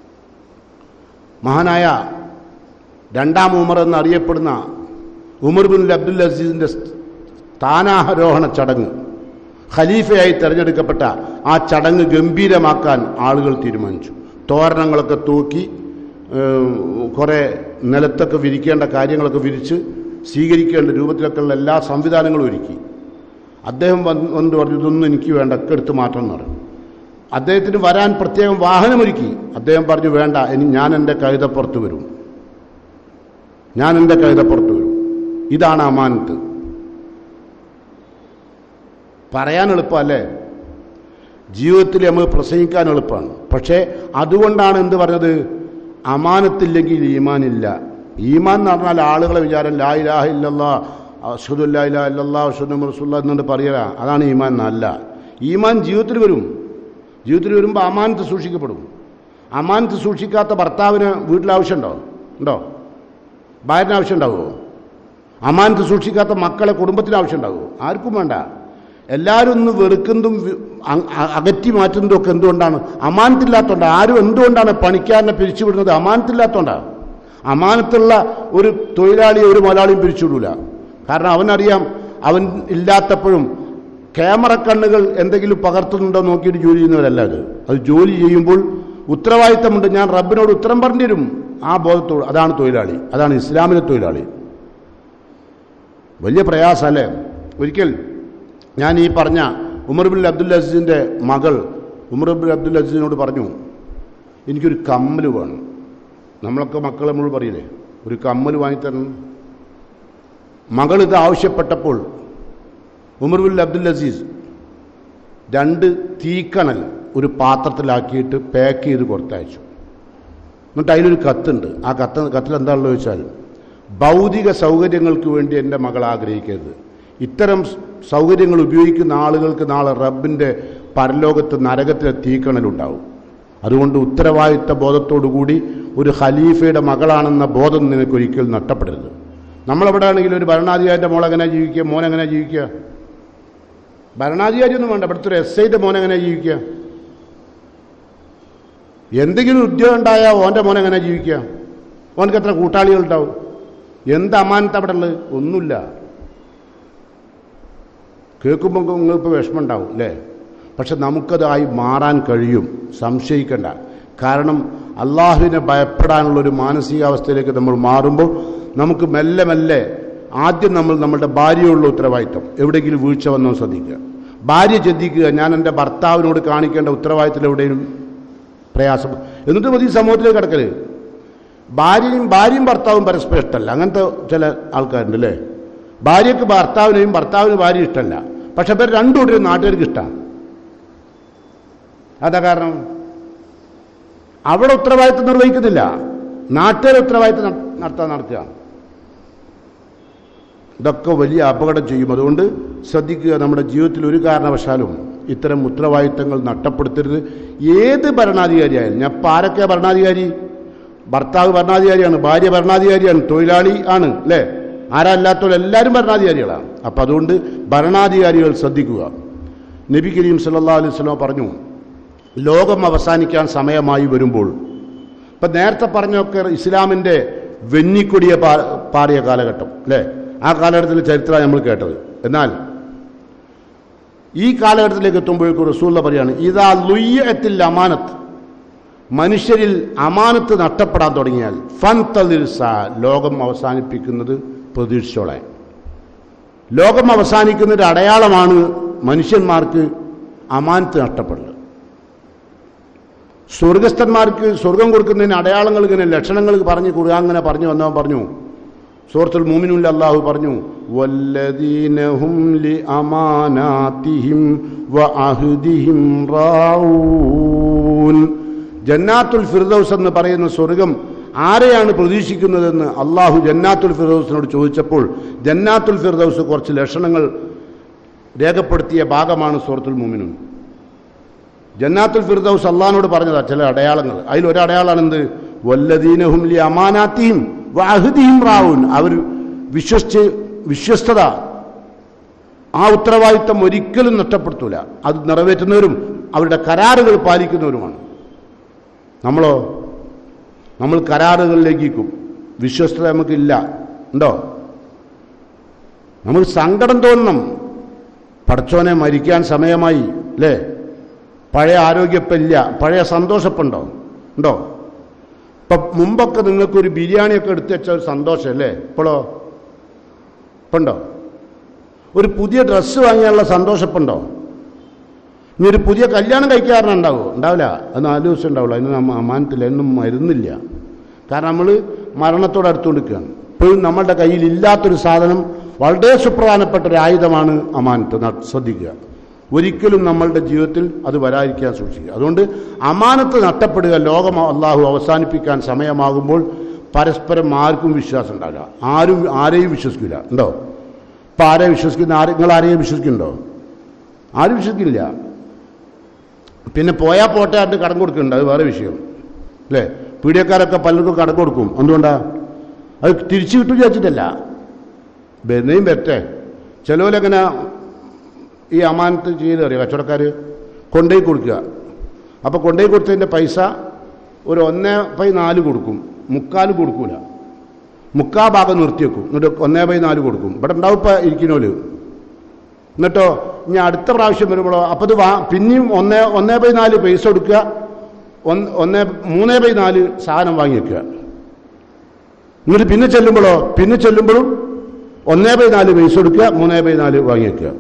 മഹാനായ രണ്ടാം ഉമർ എന്നറിയപ്പെടുന്ന ഉമർ ബിൻ അബ്ദുൽ അസീസിൻ്റെ സ്ഥാനാരോഹണ ചടങ്ങ് ഖലീഫയായി തിരഞ്ഞെടുക്കപ്പെട്ട ആ ചടങ്ങ് ഗംഭീരമാക്കാൻ ആളുകൾ തീരുമാനിച്ചു തോരണങ്ങളൊക്കെ തൂക്കി കുറേ നിലത്തൊക്കെ വിരിക്കേണ്ട കാര്യങ്ങളൊക്കെ വിരിച്ച് സ്വീകരിക്കേണ്ട രൂപത്തിലൊക്കെയുള്ള എല്ലാ സംവിധാനങ്ങളും ഒരുക്കി അദ്ദേഹം വന്നിട്ട് പറഞ്ഞു ഇതൊന്നും എനിക്ക് വേണ്ട ഒക്കെ എടുത്ത് മാറ്റണം എന്ന് പറഞ്ഞു അദ്ദേഹത്തിന് വരാൻ പ്രത്യേകം വാഹനമൊരുക്കി അദ്ദേഹം പറഞ്ഞു വേണ്ട ഇനി ഞാൻ എൻ്റെ കഴുതപ്പുറത്ത് വരും ഞാൻ എൻ്റെ കഴുതപ്പുറത്ത് വരും ഇതാണ് അമാനത്ത് പറയാൻ എളുപ്പമല്ലേ ജീവിതത്തിൽ നമ്മൾ പ്രസംഗിക്കാൻ എളുപ്പമാണ് പക്ഷേ അതുകൊണ്ടാണ് എന്ത് പറഞ്ഞത് അമാനത്തില്ലെങ്കിൽ ഈമാനില്ല ഈമാൻ എന്ന് പറഞ്ഞാൽ ആളുകളെ വിചാരം ലാ ഇലാഹ ഇല്ലല്ലാ അഷദുല്ലാ ഇലാ ഇല്ലല്ലാ അഷദ് റസുല്ല എന്നുകൊണ്ട് പറയുക അതാണ് ഈമാൻ എന്നല്ല ഈമാൻ ജീവിതത്തിൽ വരും ജീവിതത്തിൽ വരുമ്പോൾ അമാനത്ത് സൂക്ഷിക്കപ്പെടും അമാനത്ത് സൂക്ഷിക്കാത്ത ഭർത്താവിന് വീട്ടിൽ ആവശ്യമുണ്ടോ ഉണ്ടോ ഭാര്യന് ആവശ്യം ഉണ്ടാവുമോ അമാനത്ത് സൂക്ഷിക്കാത്ത മക്കളെ കുടുംബത്തിന് ആവശ്യം ഉണ്ടാവുമോ ആർക്കും വേണ്ട എല്ലാവരും ഒന്ന് വെറുക്കുന്നതും അകറ്റി മാറ്റുന്നതും ഒക്കെ എന്തുകൊണ്ടാണ് അമാനത്തില്ലാത്തതുകൊണ്ട് ആരും എന്തുകൊണ്ടാണ് പണിക്കാരനെ പിരിച്ചുവിടുന്നത് അമാനത്തില്ലാത്തതുകൊണ്ടാണ് അമാനത്തുള്ള ഒരു തൊഴിലാളിയെ ഒരു മുതലാളിയും പിരിച്ചുവിടൂല കാരണം അവനറിയാം അവൻ ഇല്ലാത്തപ്പോഴും ക്യാമറ കണ്ണുകൾ എന്തെങ്കിലും പകർത്തുന്നുണ്ടോ നോക്കിയിട്ട് ജോലി ചെയ്യുന്നവരല്ല അത് അത് ജോലി ചെയ്യുമ്പോൾ ഉത്തരവാദിത്തമുണ്ട് ഞാൻ റബ്ബിനോട് ഉത്തരം പറഞ്ഞു തരും ആ ബോധത്തോട് അതാണ് തൊഴിലാളി അതാണ് ഇസ്ലാമിലെ തൊഴിലാളി വലിയ പ്രയാസമല്ലേ ഒരിക്കൽ ഞാൻ ഈ പറഞ്ഞ ഉമർ ബിൻ അബ്ദുൽ അസീസിൻ്റെ മകൾ ഉമർ ബിൻ അബ്ദുൽ അസീസിനോട് പറഞ്ഞു എനിക്കൊരു കമ്മൽ വേണം നമ്മളൊക്കെ മക്കൾ നമ്മൾ പറയില്ലേ ഒരു കമ്മൽ വാങ്ങിത്തരണം മകൾ ഇത് ആവശ്യപ്പെട്ടപ്പോൾ ഉമർ ബിൻ അബ്ദുൽ അസീസ് രണ്ട് തീക്കണൽ ഒരു പാത്രത്തിലാക്കിയിട്ട് പാക്ക് ചെയ്ത് കൊടുത്തയച്ചു എന്നിട്ട് അതിലൊരു കത്തുണ്ട് ആ കത്ത് കത്തിൽ എന്താണെന്ന് ചോദിച്ചാൽ ഭൗതിക സൗകര്യങ്ങൾക്ക് വേണ്ടി എൻ്റെ മകൾ ആഗ്രഹിക്കരുത് ഇത്തരം സൗകര്യങ്ങൾ ഉപയോഗിക്കുന്ന ആളുകൾക്ക് നാളെ റബ്ബിൻ്റെ പരലോകത്ത് നരകത്തിലെ തീക്കണലുണ്ടാവും അതുകൊണ്ട് ഉത്തരവാദിത്ത ബോധത്തോടുകൂടി ഒരു ഖലീഫയുടെ മകളാണെന്ന ബോധം നിനക്കൊരിക്കലും നഷ്ടപ്പെടരുത് നമ്മളെവിടെ ആണെങ്കിലും ഒരു ഭരണാധികാരിൻ്റെ മോളെങ്ങനെ ജീവിക്കുക മോനെങ്ങനെ ജീവിക്കുക ഭരണാധികാരി ഒന്നും വേണ്ട ഇവിടുത്തെ ഒരു എസ് ഐൻ്റെ മോൻ എങ്ങനെ ജീവിക്കുക എന്തെങ്കിലും ഉദ്യോഗം ഉണ്ടായാൽ ഓൻ്റെ മോൻ എങ്ങനെ ജീവിക്കുക ഓനക്ക് എത്ര കൂട്ടാളികളുണ്ടാവും എന്ത് അമാനത്ത് അവിടെ ഉള്ളത് ഒന്നുമില്ല കേൾക്കുമ്പോൾ നിങ്ങൾക്ക് വിഷമം ഉണ്ടാവും അല്ലേ പക്ഷെ നമുക്കതായി മാറാൻ കഴിയും സംശയിക്കണ്ട കാരണം അള്ളാഹുവിനെ ഭയപ്പെടാനുള്ളൊരു മാനസികാവസ്ഥയിലേക്ക് നമ്മൾ മാറുമ്പോൾ നമുക്ക് മെല്ലെ മെല്ലെ ആദ്യം നമ്മൾ നമ്മുടെ ഭാര്യയുള്ള ഉത്തരവാദിത്തം എവിടെയെങ്കിലും വീഴ്ച വന്നോ ശ്രദ്ധിക്കുക ഭാര്യ ചിന്തിക്കുക ഞാൻ എൻ്റെ ഭർത്താവിനോട് കാണിക്കേണ്ട ഉത്തരവാദിത്തത്തിൽ എവിടെയും പ്രയാസം എന്നിട്ട് മതി സമൂഹത്തിലേക്ക് കിടക്കല് ഭാര്യയും ഭാര്യയും ഭർത്താവും പരസ്പരം ഇഷ്ടമല്ല അങ്ങനത്തെ ചില ആൾക്കാരുണ്ട് അല്ലേ ഭാര്യയ്ക്ക് ഭർത്താവിനെയും ഭർത്താവിന് ഭാര്യ ഇഷ്ടമല്ല പക്ഷെ ഇവർ രണ്ടുകൂടി നാട്ടുകാർക്ക് ഇഷ്ടമാണ് അതാ കാരണം അവിടെ ഉത്തരവാദിത്വം നിർവഹിക്കുന്നില്ല നാട്ടുകാർ ഉത്തരവാദിത്വം നട- നടത്താൻ നടത്തുക ഇതൊക്കെ വലിയ അപകടം ചെയ്യും അതുകൊണ്ട് ശ്രദ്ധിക്കുക നമ്മുടെ ജീവിതത്തിൽ ഒരു കാരണവശാലും ഇത്തരം ഉത്തരവാദിത്തങ്ങൾ നഷ്ടപ്പെടുത്തരുത് ഏത് ഭരണാധികാരിയായാലും ഞാൻ ഇപ്പം ആരൊക്കെ ഭരണാധികാരി ഭർത്താവ് ഭരണാധികാരിയാണ് ഭാര്യ ഭരണാധികാരിയാണ് തൊഴിലാളി ആണ് അല്ലേ ആരല്ലാത്തവർ എല്ലാവരും ഭരണാധികാരികളാണ് അപ്പം അതുകൊണ്ട് ഭരണാധികാരികൾ ശ്രദ്ധിക്കുക നബി കരീം സല്ലാ അലൈഹി സ്വലം പറഞ്ഞു ലോകം അവസാനിക്കാൻ സമയമായി വരുമ്പോൾ ഇപ്പം നേരത്തെ പറഞ്ഞൊക്കെ ഇസ്ലാമിൻ്റെ വെന്നിക്കൊടിയ പാ പാറിയ കാലഘട്ടം അല്ലേ ആ കാലഘട്ടത്തിലെ ചരിത്രമാണ് നമ്മൾ കേട്ടത് എന്നാൽ ഈ കാലഘട്ടത്തിലേക്ക് എത്തുമ്പോഴേക്കും റസൂള്ള പറയാണ് ഇതാ ലുയ്യത്തിൽ അമാനത്ത് മനുഷ്യരിൽ അമാനത്ത് നഷ്ടപ്പെടാൻ തുടങ്ങിയാൽ ഫൻ തലിർസ ലോകം അവസാനിപ്പിക്കുന്നത് പ്രതീക്ഷിച്ചോളെ ലോകം അവസാനിക്കുന്നൊരു അടയാളമാണ് മനുഷ്യന്മാർക്ക് അമാനത്ത് നഷ്ടപ്പെടുന്നത് സ്വർഗസ്ഥന്മാർക്ക് സ്വർഗം കൊടുക്കുന്നതിന് അടയാളങ്ങൾ ഇങ്ങനെ ലക്ഷണങ്ങൾ പറഞ്ഞ് കുറുക അങ്ങനെ പറഞ്ഞു വന്നവൻ പറഞ്ഞു സൂറത്തുൽ മൂമിനുല്ല അള്ളാഹു പറഞ്ഞു വല്ലദീനഹും ലി അമാനാതിഹിം വ അഹ്ദിഹിം റാഊൻ ജന്നാത്തുൽ ഫിർദൗസ് എന്ന് പറയുന്ന സ്വർഗം ആരെയാണ് പ്രതീക്ഷിക്കുന്നതെന്ന് അള്ളാഹു ജന്നാത്തുൽ ഫിർദൗസിനോട് ചോദിച്ചപ്പോൾ ജന്നാത്തുൽ ഫിർദൗസ് കുറച്ച് ലക്ഷണങ്ങൾ രേഖപ്പെടുത്തിയ ഭാഗമാണ് സൂറത്തുൽ മൂമിനുൻ ജന്നാത്തുൽ ഫിർദൗസ് അള്ളഹാനോട് പറഞ്ഞതാ ചില അടയാളങ്ങൾ അതിൽ ഒരു അടയാളമാണ് എന്ത് വല്ലദീനഹും ലി അമാനാത്തിയും വാഹുദിയും റാവുൻ അവർ വിശ്വസിച്ച് വിശ്വസ്തത ആ ഉത്തരവാദിത്തം ഒരിക്കലും നഷ്ടപ്പെടുത്തൂല അത് നിറവേറ്റുന്നവരും അവരുടെ കരാറുകൾ പാലിക്കുന്നവരുമാണ് നമ്മളോ നമ്മൾ കരാറുകളിലേക്കും വിശ്വസ്തത നമുക്കില്ല ഉണ്ടോ നമുക്ക് സങ്കടം തോന്നണം പടച്ചോനെ മരിക്കാൻ സമയമായി അല്ലേ പഴയ ആരോഗ്യപ്പില്ല പഴയ സന്തോഷപ്പുണ്ടോ ഉണ്ടോ ഇപ്പം മുമ്പൊക്കെ നിങ്ങൾക്കൊരു ബിരിയാണിയൊക്കെ എടുത്തു വെച്ച ഒരു സന്തോഷമല്ലേ ഇപ്പോഴോ ഇപ്പുണ്ടോ ഒരു പുതിയ ഡ്രസ്സ് വാങ്ങിയാനുള്ള സന്തോഷപ്പുണ്ടോ ഇനി ഒരു പുതിയ കല്യാണം കഴിക്കാറുണ്ടാവോ ഉണ്ടാവില്ല അത് നാല് ദിവസം ഉണ്ടാവുള്ളൂ അതിന് നമ്മ അമാനത്തില്ല എന്നും മരുന്നില്ല കാരണം നമ്മൾ മരണത്തോട് അടുത്തുകൊടുക്കുകയാണ് ഇപ്പോഴും നമ്മളുടെ കയ്യിൽ ഇല്ലാത്തൊരു സാധനം വളരെ സുപ്രധാനപ്പെട്ട ഒരു ആയുധമാണ് അമാനത്ത് ന- ശ്രദ്ധിക്കുക ഒരിക്കലും നമ്മളുടെ ജീവിതത്തിൽ അത് വരാതിരിക്കാൻ സൂക്ഷിക്കുക അതുകൊണ്ട് അമാനത്ത് നഷ്ടപ്പെടുക ലോകം അള്ളാഹു അവസാനിപ്പിക്കാൻ സമയമാകുമ്പോൾ പരസ്പരം ആർക്കും വിശ്വാസം ഉണ്ടാവില്ല ആരും ആരെയും വിശ്വസിക്കില്ല ഉണ്ടോ ഇപ്പം ആരെ വിശ്വസിക്കുന്ന ആരെ നിങ്ങൾ ആരെയും വിശ്വസിക്കുന്നുണ്ടോ ആരും വിശ്വസിക്കില്ല പിന്നെ പോയാൽ പോട്ടെ ആയിട്ട് കടം കൊടുക്കുന്നുണ്ട് അത് വേറെ വിഷയം അല്ലേ പീഡിയക്കാരൊക്കെ പലർക്കും കടം കൊടുക്കും എന്തുകൊണ്ടാ അത് തിരിച്ചു കിട്ടും വിചാരിച്ചിട്ടല്ല വരുന്നേയും വരട്ടെ ചിലവരങ്ങനെ ഈ അമാനത്ത് ചെയ്ത് അറിയാം കച്ചവടക്കാർ കൊണ്ടുപോയി കൊടുക്കുക അപ്പോൾ കൊണ്ടുപോയി കൊടുത്തതിൻ്റെ പൈസ ഒരു ഒന്നേ ബൈ നാല് കൊടുക്കും മുക്കാൽ കൊടുക്കൂല മുക്കാ ഭാഗം നിർത്തിവെക്കും എന്നിട്ട് ഒന്നേ ബൈ നാല് കൊടുക്കും ഇവിടെ ഉണ്ടാവും ഇപ്പം ഇരിക്കണോല് എന്നിട്ടോ ഇനി അടുത്ത പ്രാവശ്യം വരുമ്പോഴോ അപ്പോൾ ഇത് വാ പിന്നെയും ഒന്നേ ഒന്നേ ബൈ നാല് പൈസ കൊടുക്കുക ഒന്ന് ഒന്നേ മൂന്നേ ബൈ നാല് സാധനം വാങ്ങി വെക്കുക എന്നിട്ട് പിന്നെ ചെല്ലുമ്പോഴോ പിന്നെ ചെല്ലുമ്പോഴും ഒന്നേ ബൈ നാല് പൈസ കൊടുക്കുക മൂന്നേ ബൈ നാല് വാങ്ങി വെക്കുക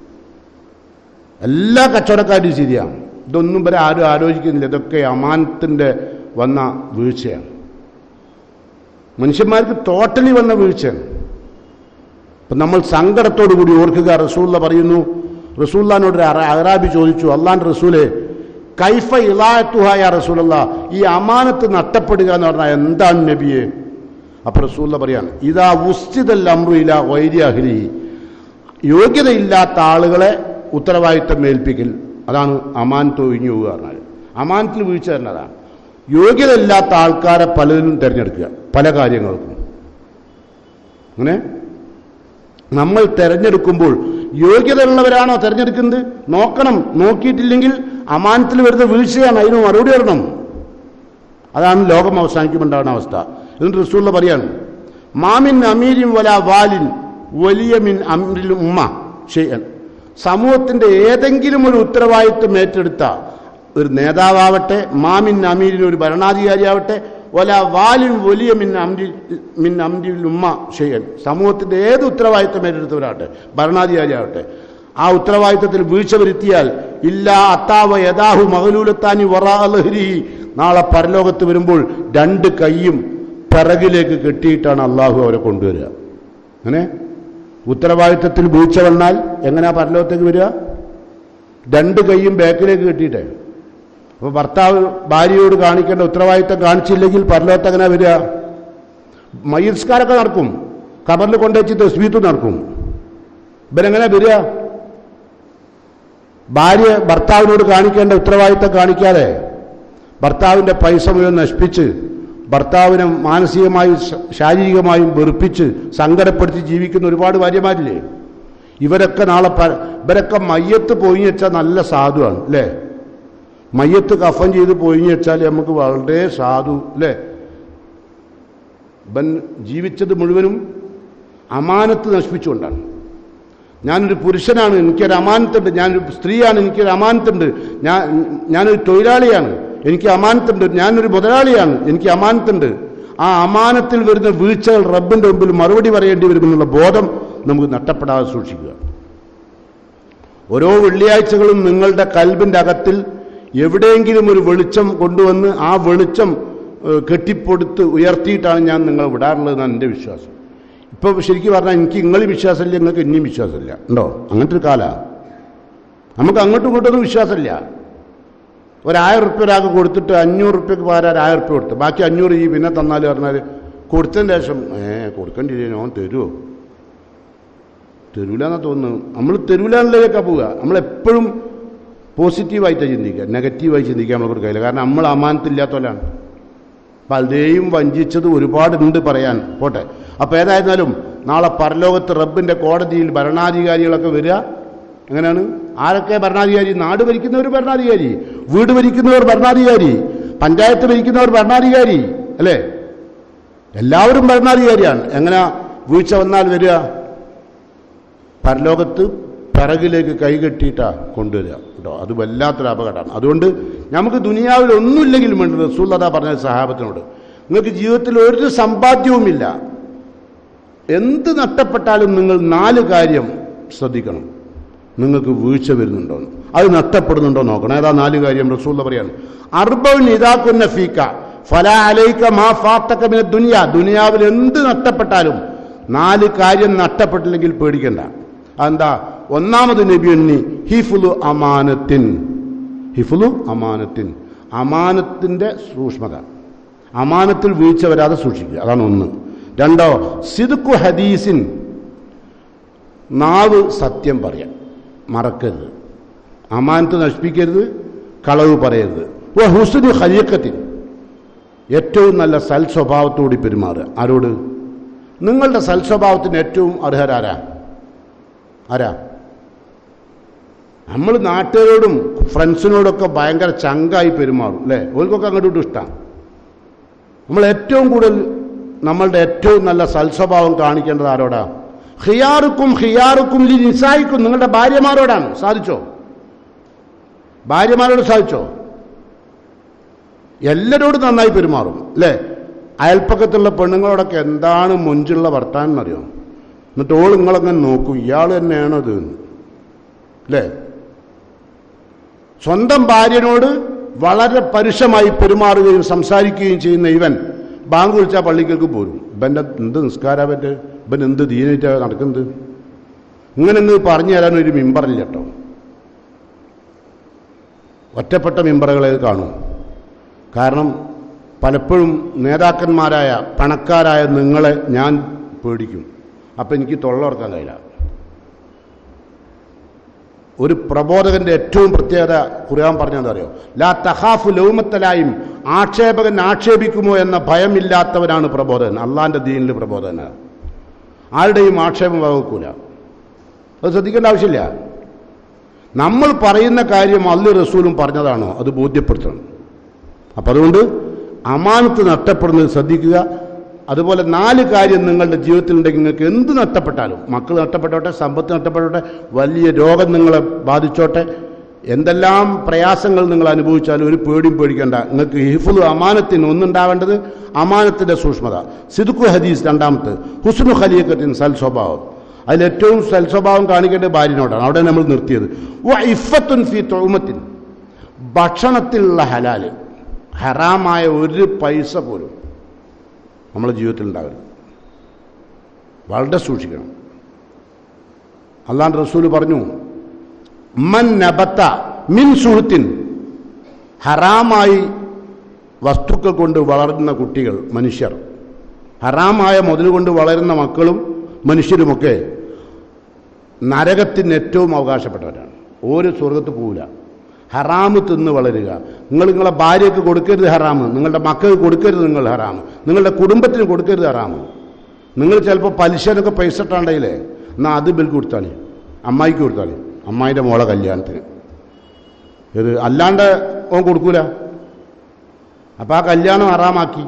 എല്ലാ കച്ചവടക്കാരും ശരിയാണ് ഇതൊന്നും വരെ ആരും ആലോചിക്കുന്നില്ല ഇതൊക്കെ അമാനത്തിൻ്റെ വന്ന വീഴ്ചയാണ് മനുഷ്യന്മാർക്ക് ടോട്ടലി വന്ന വീഴ്ചയാണ് അപ്പം നമ്മൾ സങ്കടത്തോടു കൂടി ഓർക്കുക റസൂല്ല പറയുന്നു റസൂല്ലാനോട് ഒരു അറ- അറാബി ചോദിച്ചു അള്ളാൻ റസൂലെ കൈഫ ഇലാത്തുഹായ റസൂലല്ല ഈ അമാനത്ത് നഷ്ടപ്പെടുക എന്ന് പറഞ്ഞാൽ എന്താണ് നബിയെ അപ്പൊ റസൂല്ല പറയാണ് ഇതാ ഉസ്തിതൽ അമ്രു ഇല വൈര്യാഹിലി യോഗ്യതയില്ലാത്ത ആളുകളെ ഉത്തരവാദിത്തം ഏൽപ്പിക്കൽ അതാണ് അമാനത്ത് ഒഴിഞ്ഞു പോവുക പറഞ്ഞാൽ അമാനത്തിൽ വീഴ്ച തരുന്നതാണ് യോഗ്യതയില്ലാത്ത ആൾക്കാരെ പലതിനും തിരഞ്ഞെടുക്കുക പല കാര്യങ്ങൾക്കും അങ്ങനെ നമ്മൾ തിരഞ്ഞെടുക്കുമ്പോൾ യോഗ്യതയുള്ളവരാണോ തിരഞ്ഞെടുക്കുന്നത് നോക്കണം നോക്കിയിട്ടില്ലെങ്കിൽ അമാനത്തിൽ വരുന്ന വീഴ്ചയാണ് അതിന് മറുപടി വരണം അതാണ് ലോകം അവസാനിക്കുമ്പോണ്ടാകുന്ന അവസ്ഥ എന്നിട്ട് റസൂള്ള പറയാണ് മാമിൻ അമീരിൻ വല വാലിൻ വലിയ മിൻ അമീരിൽ ഉമ്മ ഷെയ്യൻ സമൂഹത്തിന്റെ ഏതെങ്കിലും ഒരു ഉത്തരവാദിത്വം ഏറ്റെടുത്ത ഒരു നേതാവാവട്ടെ മാമിൻ അമീരിൻ ഒരു ഭരണാധികാരിയാവട്ടെ വല വാലിൻ വലിയ മിൻ അംരി മിൻ അംരിൽ ഉമ്മ ഷെയ്യൻ സമൂഹത്തിന്റെ ഏത് ഉത്തരവാദിത്വം ഏറ്റെടുത്തവരാവട്ടെ ഭരണാധികാരിയാവട്ടെ ആ ഉത്തരവാദിത്വത്തിൽ വീഴ്ച വരുത്തിയാൽ ഇല്ല അത്താവ യഥാഹു മകലൂലത്താനി വറാലഹരി നാളെ പരലോകത്ത് വരുമ്പോൾ രണ്ട് കൈയും പിറകിലേക്ക് കെട്ടിയിട്ടാണ് അള്ളാഹു അവരെ കൊണ്ടുവരിക അങ്ങനെ ഉത്തരവാദിത്വത്തിൽ വീഴ്ച വന്നാൽ എങ്ങനെയാ പരലോകത്തേക്ക് വരിക രണ്ട് കൈയും ബാക്കിലേക്ക് കെട്ടിയിട്ടേ അപ്പോൾ ഭർത്താവ് ഭാര്യയോട് കാണിക്കേണ്ട ഉത്തരവാദിത്വം കാണിച്ചില്ലെങ്കിൽ പരലോകത്ത് എങ്ങനെ വരിക മയ്യസ്കാരൊക്കെ നടക്കും കബറിൽ കൊണ്ടുവച്ച് തസ്ബീത്ത് നടക്കും ഇവരെങ്ങനെ വരിക ഭാര്യ ഭർത്താവിനോട് കാണിക്കേണ്ട ഉത്തരവാദിത്തം കാണിക്കാതെ ഭർത്താവിൻ്റെ പൈസ മുഴുവൻ നശിപ്പിച്ച് ഭർത്താവിനെ മാനസികമായും ശ- ശാരീരികമായും വെറുപ്പിച്ച് സങ്കടപ്പെടുത്തി ജീവിക്കുന്ന ഒരുപാട് ഭാര്യമാരില്ലേ ഇവരൊക്കെ നാളെ പ- ഇവരൊക്കെ മയ്യത്ത് പൊയിഞ്ഞ് വെച്ചാൽ നല്ല സാധുവാണ് അല്ലേ മയ്യത്ത് കഫൻ ചെയ്ത് പൊയിഞ്ഞ് വെച്ചാൽ നമുക്ക് വളരെ സാധു അല്ലേ ഇവൻ ജീവിച്ചത് മുഴുവനും അമാനത്ത് നശിപ്പിച്ചുകൊണ്ടാണ് ഞാനൊരു പുരുഷനാണ് എനിക്കൊരു അമാനത്തുണ്ട് ഞാനൊരു സ്ത്രീയാണ് എനിക്കൊരു അമാനത്തുണ്ട് ഞാൻ ഞാനൊരു തൊഴിലാളിയാണ് എനിക്ക് അമാനത്തുണ്ട് ഞാനൊരു മുതലാളിയാണ് എനിക്ക് അമാനത്തുണ്ട് ആ അമാനത്തിൽ വരുന്ന വീഴ്ചകൾ റബ്ബിന്റെ മുമ്പിൽ മറുപടി പറയേണ്ടി വരുമെന്നുള്ള ബോധം നമുക്ക് നഷ്ടപ്പെടാതെ സൂക്ഷിക്കുക ഓരോ വെള്ളിയാഴ്ചകളും നിങ്ങളുടെ കൽബിന്റെ അകത്തിൽ എവിടെയെങ്കിലും ഒരു വെളിച്ചം കൊണ്ടുവന്ന് ആ വെളിച്ചം ഏഹ്, കെട്ടിപ്പൊടുത്ത് ഉയർത്തിയിട്ടാണ് ഞാൻ നിങ്ങളെ വിടാറുള്ളതെന്നാണ് എൻ്റെ വിശ്വാസം ഇപ്പോൾ ശരിക്കും പറഞ്ഞാൽ എനിക്ക് ഇങ്ങളി വിശ്വാസമില്ല നിങ്ങൾക്ക് ഇനിയും വിശ്വാസമില്ല ഉണ്ടോ അങ്ങനത്തെ ഒരു കാലമാണ് നമുക്ക് അങ്ങോട്ടും ഇങ്ങോട്ടൊന്നും വിശ്വാസമില്ല ഒരായിരം റുപ്യ ഒരാൾക്ക് കൊടുത്തിട്ട് അഞ്ഞൂറ് റുപ്യക്ക് പകരം ആയിരം റുപ്യ കൊടുത്ത് ബാക്കി അഞ്ഞൂറ് ഈ പിന്നെ തന്നാൽ പറഞ്ഞാൽ കൊടുത്തതിന് ശേഷം ഏ കൊടുക്കേണ്ടില്ലേ ഓൻ തരുമോ തരൂലെന്നാ തോന്നുന്നു നമ്മൾ തരൂലെന്നിലേക്കാണ് പോവുക നമ്മളെപ്പോഴും പോസിറ്റീവായിട്ടാണ് ചിന്തിക്കുക നെഗറ്റീവായി ചിന്തിക്കാൻ നമുക്ക് കഴിയില്ല കാരണം നമ്മൾ അമാനത്തില്ലാത്തവരാണ് പലരെയും വഞ്ചിച്ചത് ഒരുപാടുണ്ട് പറയാൻ പോട്ടെ അപ്പോൾ ഏതായിരുന്നാലും നാളെ പരലോകത്ത് റബ്ബിന്റെ കോടതിയിൽ ഭരണാധികാരികളൊക്കെ വരിക എങ്ങനെയാണ് ആരൊക്കെ ഭരണാധികാരി നാട് ഭരിക്കുന്നവർ ഭരണാധികാരി വീട് ഭരിക്കുന്നവർ ഭരണാധികാരി പഞ്ചായത്ത് ഭരിക്കുന്നവർ ഭരണാധികാരി അല്ലേ എല്ലാവരും ഭരണാധികാരിയാണ് എങ്ങനെ വീഴ്ച വന്നാൽ വരിക പരലോകത്ത് പിറകിലേക്ക് കൈകെട്ടിയിട്ടാ കൊണ്ടുവരിക കേട്ടോ അത് വല്ലാത്തൊരു അപകടമാണ് അതുകൊണ്ട് നമുക്ക് ദുനിയാവിൽ ഒന്നുമില്ലെങ്കിലും വേണ്ടി റസൂല്ലത പറഞ്ഞ സഹാബത്തിനോട് നിങ്ങൾക്ക് ജീവിതത്തിൽ ഒരു സമ്പാദ്യവുമില്ല എന്ത് നഷ്ടപ്പെട്ടാലും നിങ്ങൾ നാല് കാര്യം ശ്രദ്ധിക്കണം നിങ്ങൾക്ക് വീഴ്ച വരുന്നുണ്ടോ എന്ന്. അത് നഷ്ടപ്പെടുന്നുണ്ടോ എന്ന് നോക്കണം ഏതാ നാല് കാര്യം റസൂല്ല പറയാണ് അർബൗൻ ഇതാക്കുന്ന ഫീക്ക ഫല അലൈക്ക മാ ഫാത്തക്ക മിന ദുനിയ ദുനിയാവിൽ എന്ത് നഷ്ടപ്പെട്ടാലും നാല് കാര്യം നഷ്ടപ്പെട്ടില്ലെങ്കിൽ പേടിക്കണ്ട അതെന്താ ഒന്നാമത് നബി എണ്ണി ഹിഫുലു അമാനത്തിൻ ഹിഫുലു അമാനത്തിൻ അമാനത്തിന്റെ സൂക്ഷ്മത അമാനത്തിൽ വീഴ്ച വരാതെ സൂക്ഷിക്കുക അതാണ് ഒന്ന് രണ്ടോ സിദുക്കു ഹദീസിൻ നാവ് സത്യം പറയാം മറക്കരുത് അമാനത്ത് നശിപ്പിക്കരുത് കളവ് പറയരുത് ഓ ഹുസ്നു ഹരിയക്കത്തിൽ ഏറ്റവും നല്ല സൽസ്വഭാവത്തോടി പെരുമാറുക ആരോട് നിങ്ങളുടെ സൽസ്വഭാവത്തിന് ഏറ്റവും അർഹരാരാ ആരാ നമ്മൾ നാട്ടുകാരോടും ഫ്രണ്ട്സിനോടൊക്കെ ഭയങ്കര ചങ്കായി പെരുമാറും അല്ലേ ഓർക്കൊക്കെ അങ്ങോട്ടും ഇഷ്ടമാണ് നമ്മൾ ഏറ്റവും കൂടുതൽ നമ്മളുടെ ഏറ്റവും നല്ല സൽസ്വഭാവം കാണിക്കേണ്ടത് ആരോടാ ഹിയാറുക്കും ഹിയാറുക്കും ലി നിസായിക്കും നിങ്ങളുടെ ഭാര്യമാരോടാണ് സാധിച്ചോ ഭാര്യമാരോട് സാധിച്ചോ എല്ലാരോടും നന്നായി പെരുമാറും അല്ലേ അയൽപ്പക്കത്തുള്ള പെണ്ണുങ്ങളോടൊക്കെ എന്താണ് മുഞ്ചുള്ള വർത്താനം എന്നറിയോ എന്നിട്ട് ഓൾ നിങ്ങളങ്ങനെ നോക്കും ഇയാൾ തന്നെയാണോ ഇത് എന്ന്. അല്ലേ സ്വന്തം ഭാര്യനോട് വളരെ പരുഷമായി പെരുമാറുകയും സംസാരിക്കുകയും ചെയ്യുന്ന ഇവൻ ബാങ്ക് വിളിച്ചാൽ പള്ളിക്കൾക്ക് പോരും ഇവൻ്റെ എന്ത് നിസ്കാരവൻ്റെ ഇവൻ എന്ത് ദീനായിട്ടാണ് നടക്കുന്നത് ഇങ്ങനെ ഇന്ന് പറഞ്ഞു തരാൻ ഒരു മിമ്പറില്ല കേട്ടോ ഒറ്റപ്പെട്ട മിമ്പറുകളെ കാണും കാരണം പലപ്പോഴും നേതാക്കന്മാരായ പണക്കാരായ നിങ്ങളെ ഞാൻ പേടിക്കും അപ്പം എനിക്ക് തൊള്ളോർക്കാൻ കഴിയില്ല ഒരു പ്രബോധകന്റെ ഏറ്റവും പ്രത്യേകത ഖുർആൻ പറഞ്ഞതെന്ന് അറിയോ ലാ തഹാഫു ലൗമത്തലായും ആക്ഷേപകൻ ആക്ഷേപിക്കുമോ എന്ന ഭയമില്ലാത്തവനാണ് പ്രബോധകൻ അള്ളാന്റെ ദീനിൽ പ്രബോധകനാണ് ആരുടെയും ആക്ഷേപം വകുക്കൂല അത് ശ്രദ്ധിക്കേണ്ട ആവശ്യമില്ല നമ്മൾ പറയുന്ന കാര്യം അള്ളി റസൂലും പറഞ്ഞതാണോ അത് ബോധ്യപ്പെടുത്തണം അപ്പം അതുകൊണ്ട് അമാനത്ത് നഷ്ടപ്പെടുന്നത് ശ്രദ്ധിക്കുക അതുപോലെ നാല് കാര്യം നിങ്ങളുടെ ജീവിതത്തിലുണ്ടെങ്കിൽ നിങ്ങൾക്ക് എന്ത് നഷ്ടപ്പെട്ടാലും മക്കൾ നഷ്ടപ്പെട്ടോട്ടെ സമ്പത്ത് നഷ്ടപ്പെട്ടോട്ടെ വലിയ രോഗം നിങ്ങളെ ബാധിച്ചോട്ടെ എന്തെല്ലാം പ്രയാസങ്ങൾ നിങ്ങൾ അനുഭവിച്ചാലും ഒരു പേടിയും പേടിക്കേണ്ട നിങ്ങൾക്ക് ഹിഫുൽ അമാനത്തിന് ഒന്നുണ്ടാവേണ്ടത് അമാനത്തിന്റെ സൂക്ഷ്മത സിദുക്കു ഹദീസ് രണ്ടാമത്തെ ഹുസ്നു ഖലീഖത്തിൻ സൽ സ്വഭാവം അതിലേറ്റവും സൽ സ്വഭാവം കാണിക്കേണ്ടത് ഭാര്യനോടാണ് അവിടെ നമ്മൾ നിർത്തിയത് വ ഇഫത്തുൻ ഫി തൊഴുമത്തിൻ ഭക്ഷണത്തിലുള്ള ഹലാല് ഹറാമായ ഒരു പൈസ പോലും നമ്മുടെ ജീവിതത്തിൽ ഉണ്ടാകരുത് വളരെ സൂക്ഷിക്കണം അള്ളാൻ റസൂല് പറഞ്ഞു മൻ നബത്ത മിൻ സുഹൃത്തിൻ ഹറാമായി വസ്തുക്കൾ കൊണ്ട് വളരുന്ന കുട്ടികൾ മനുഷ്യർ ഹറാമായ മുതൽ കൊണ്ട് വളരുന്ന മക്കളും മനുഷ്യരുമൊക്കെ നരകത്തിന് ഏറ്റവും അവകാശപ്പെട്ടവരാണ് ഒരു സ്വർഗത്ത് പോവില്ല ഹറാമ് തിന്ന് വളരുക നിങ്ങൾ നിങ്ങളെ ഭാര്യയ്ക്ക് കൊടുക്കരുത് ഹറാമ് നിങ്ങളുടെ മക്കൾക്ക് കൊടുക്കരുത് നിങ്ങൾ ഹറാമ് നിങ്ങളുടെ കുടുംബത്തിന് കൊടുക്കരുത് ഹറാമ് നിങ്ങൾ ചിലപ്പോൾ പലിശനൊക്കെ പൈസ ഇട്ടാണ്ടെങ്കിലേ എന്നാൽ അത് ബിൽ കൊടുത്താളി അമ്മായിക്ക് കൊടുത്താളി അമ്മായിൻ്റെ മോളെ കല്യാണത്തിന് ഇത് അല്ലാണ്ട് ഓൻ കൊടുക്കൂല അപ്പം ആ കല്യാണം ഹറാമാക്കി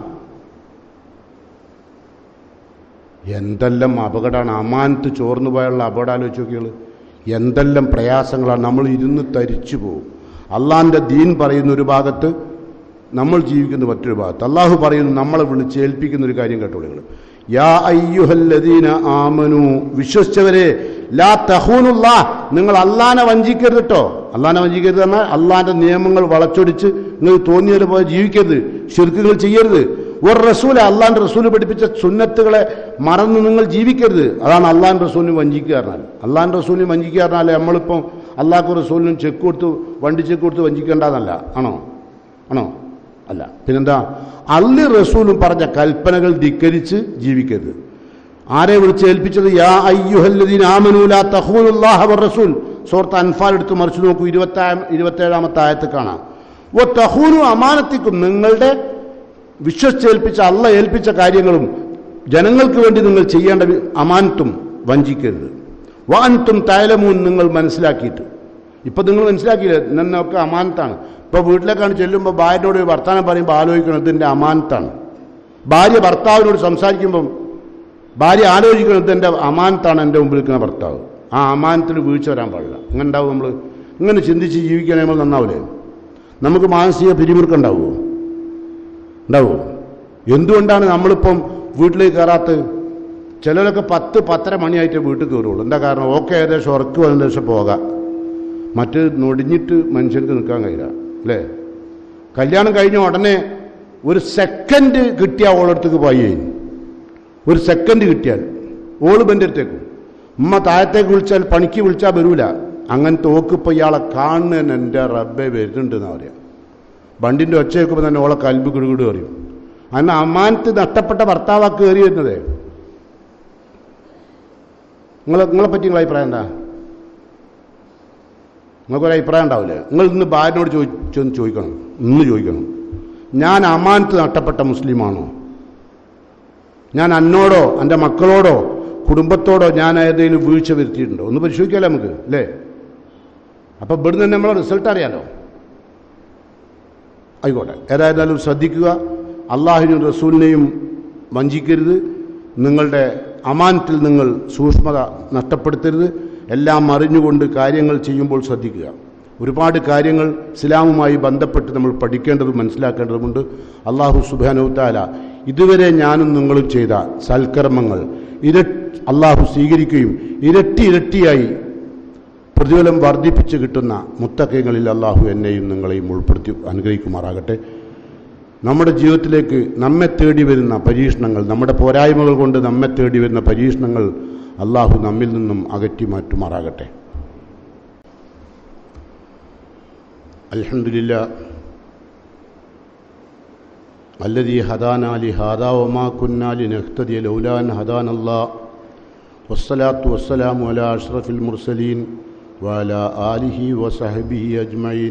എന്തെല്ലാം അപകടമാണ് അമാനത്ത് ചോർന്നു പോയുള്ള അപകടം ആലോചിച്ച് നോക്കിയാൽ എന്തെല്ലാം പ്രയാസങ്ങളാണ് നമ്മൾ ഇരുന്ന് തരിച്ചു പോകും അള്ളാഹിൻ്റെ ദീൻ പറയുന്ന ഒരു ഭാഗത്ത് നമ്മൾ ജീവിക്കുന്ന മറ്റൊരു ഭാഗത്ത് അള്ളാഹു പറയുന്നു നമ്മളെ വിളിച്ച് ഏൽപ്പിക്കുന്ന ഒരു കാര്യം കേട്ടോളൂ നിങ്ങൾ യാ അയ്യുഹല്ലദീന ആമനു വിശ്വസിച്ചവരെ ലാ തഹൂനുള്ള നിങ്ങൾ അള്ളാനെ വഞ്ചിക്കരുത് കേട്ടോ അള്ളാനെ വഞ്ചിക്കരുത് എന്നാൽ അള്ളാന്റെ നിയമങ്ങൾ വളച്ചൊടിച്ച് നിങ്ങൾ തോന്നിയതുപോലെ പോലെ ജീവിക്കരുത് ശിർക്കുകൾ ചെയ്യരുത് ഒരു റസൂല അള്ളാന്റെ റസൂല് പഠിപ്പിച്ച സുന്നത്തുകളെ മറന്ന് നിങ്ങൾ ജീവിക്കരുത് അതാണ് അള്ളാൻ റസൂലിന് വഞ്ചിക്കുക പറഞ്ഞാൽ അള്ളാൻ റസൂലിന് വഞ്ചിക്കുക പറഞ്ഞാൽ നമ്മളിപ്പം അള്ളാഹ് റസൂലിനും ചെക്ക് കൊടുത്ത് വണ്ടി ചെക്ക് കൊടുത്ത് വഞ്ചിക്കേണ്ടതല്ല ആണോ ആണോ അല്ല പിന്നെന്താ അള്ളി റസൂലും പറഞ്ഞ കൽപ്പനകൾ ധിക്കരിച്ച് ജീവിക്കരുത് ആരെ വിളിച്ച് ഏൽപ്പിച്ചത് യാ അയ്യുഹല്ലദീൻ ആമനൂല തഹൂലുല്ലാഹ വർ റസൂൽ സൂറത്ത് അൻഫാൽ എടുത്ത് മറിച്ചു നോക്കൂ ഇരുപത്തി ഇരുപത്തേഴാമത്തെ ആയത്ത് കാണാം ഓ തഹൂനു അമാനത്തിക്കും നിങ്ങളുടെ വിശ്വസിച്ചേൽപ്പിച്ച അള്ള ഏൽപ്പിച്ച കാര്യങ്ങളും ജനങ്ങൾക്ക് വേണ്ടി നിങ്ങൾ ചെയ്യേണ്ട വി- അമാനത്തും വഞ്ചിക്കരുത് വാൻത്തും തയലമൂൻ നിങ്ങൾ മനസ്സിലാക്കിയിട്ട് ഇപ്പൊ നിങ്ങൾ മനസ്സിലാക്കിയില്ലേ എന്നൊക്കെ അമാനത്താണ് ഇപ്പൊ വീട്ടിലേക്കാണ് ചെല്ലുമ്പോൾ ഭാര്യയോട് ഒരു വർത്തമാനം പറയുമ്പോൾ ആലോചിക്കണം ഇതിന്റെ അമാനത്താണ് ഭാര്യ ഭർത്താവിനോട് സംസാരിക്കുമ്പം ഭാര്യ ആലോചിക്കണം ഇതെൻ്റെ അമാനത്താണ് എൻ്റെ മുമ്പിൽ നിൽക്കുന്ന ഭർത്താവ് ആ അമാനത്തിൽ വീഴ്ച വരാൻ പാടില്ല അങ്ങനെ ഉണ്ടാവും നമ്മൾ ഇങ്ങനെ ചിന്തിച്ച് ജീവിക്കാൻ നമ്മൾ നന്നാവില്ലേ നമുക്ക് മാനസിക പിരിമുറുക്കം ഉണ്ടാവുമോ ഉണ്ടാവുമോ എന്തുകൊണ്ടാണ് നമ്മളിപ്പം വീട്ടിലേക്ക് കയറാത്തത് ചിലരൊക്കെ പത്ത് പത്തര മണിയായിട്ട് വീട്ടിൽ കയറുള്ളൂ എന്താ കാരണം ഓക്കെ ഏകദേശം ഉറക്ക് വന്നതിന് ശേഷം പോകാം മറ്റ് നൊടിഞ്ഞിട്ട് മനുഷ്യർക്ക് നിൽക്കാൻ കഴിയില്ല അല്ലേ കല്യാണം കഴിഞ്ഞ ഉടനെ ഒരു സെക്കൻഡ് കിട്ടിയ ഓളടുത്തേക്ക് പോയി ഒരു സെക്കൻഡ് കിട്ടിയാൽ ഓള് ബൻ്റെ അടുത്തേക്കും ഉമ്മ താഴത്തേക്ക് വിളിച്ചാൽ പണിക്ക് വിളിച്ചാൽ വരൂല അങ്ങനത്തെ ഓക്കിപ്പോൾ ഇയാളെ കാണുന്നതിന് എൻ്റെ റബ്ബെ വരുന്നുണ്ട് എന്നാ പറയാം വണ്ടിൻ്റെ ഒച്ച വെക്കുമ്പോൾ തന്നെ ഓളെ കൽബ് കിടുകിട് പറയും അന്ന് അമ്മാനത്ത് നഷ്ടപ്പെട്ട ഭർത്താവാ കയറി വരുന്നത് നിങ്ങളെ നിങ്ങളെ പറ്റി നിങ്ങളെ അഭിപ്രായം എന്താ നിങ്ങൾക്കൊരു അഭിപ്രായം ഉണ്ടാവില്ലേ നിങ്ങൾ ഇന്ന് ഭാര്യനോട് ചോദിച്ചൊന്ന് ചോദിക്കണം ഇന്ന് ചോദിക്കണം ഞാൻ അമാനത്ത് നഷ്ടപ്പെട്ട മുസ്ലിമാണോ ഞാൻ എന്നോടോ എൻ്റെ മക്കളോടോ കുടുംബത്തോടോ ഞാൻ ഏതെങ്കിലും വീഴ്ച വരുത്തിയിട്ടുണ്ടോ ഒന്ന് പരിശോധിക്കാമല്ലോ നമുക്ക് അല്ലേ അപ്പം ഇവിടുന്ന് തന്നെ നമ്മളെ റിസൾട്ട് അറിയാലോ ആയിക്കോട്ടെ ഏതായിരുന്നാലും ശ്രദ്ധിക്കുക അള്ളാഹുവിനും റസൂലിനെയും വഞ്ചിക്കരുത് നിങ്ങളുടെ അമാനത്തിൽ നിങ്ങൾ സൂക്ഷ്മത നഷ്ടപ്പെടുത്തരുത് എല്ലാം അറിഞ്ഞുകൊണ്ട് കാര്യങ്ങൾ ചെയ്യുമ്പോൾ ശ്രദ്ധിക്കുക ഒരുപാട് കാര്യങ്ങൾ ഇസ്ലാമുമായി ബന്ധപ്പെട്ട് നമ്മൾ പഠിക്കേണ്ടതും മനസ്സിലാക്കേണ്ടതുമുണ്ട് അള്ളാഹു സുബാനൗത്താല ഇതുവരെ ഞാനും നിങ്ങളും ചെയ്ത സൽക്കർമ്മങ്ങൾ ഇര അള്ളാഹു സ്വീകരിക്കുകയും ഇരട്ടി ഇരട്ടിയായി പ്രതിഫലം വർദ്ധിപ്പിച്ച് കിട്ടുന്ന മുത്തക്കങ്ങളിൽ അള്ളാഹു എന്നെയും നിങ്ങളെയും ഉൾപ്പെടുത്തി അനുഗ്രഹിക്കുമാറാകട്ടെ നമ്മുടെ ജീവിതത്തിലേക്ക് നമ്മെ തേടി വരുന്ന പരീക്ഷണങ്ങൾ നമ്മുടെ പോരായ്മകൾ കൊണ്ട് നമ്മെ തേടി വരുന്ന പരീക്ഷണങ്ങൾ അള്ളാഹു നമ്മിൽ നിന്നും അകറ്റി മാറ്റുമാറാകട്ടെ അൽഹംദുലില്ല الذي هدانا لهذا وما كنا لنهتدي لولا أن هدانا الله والصلاة والسلام على أشرف المرسلين وعلى آله وصحبه أجمعين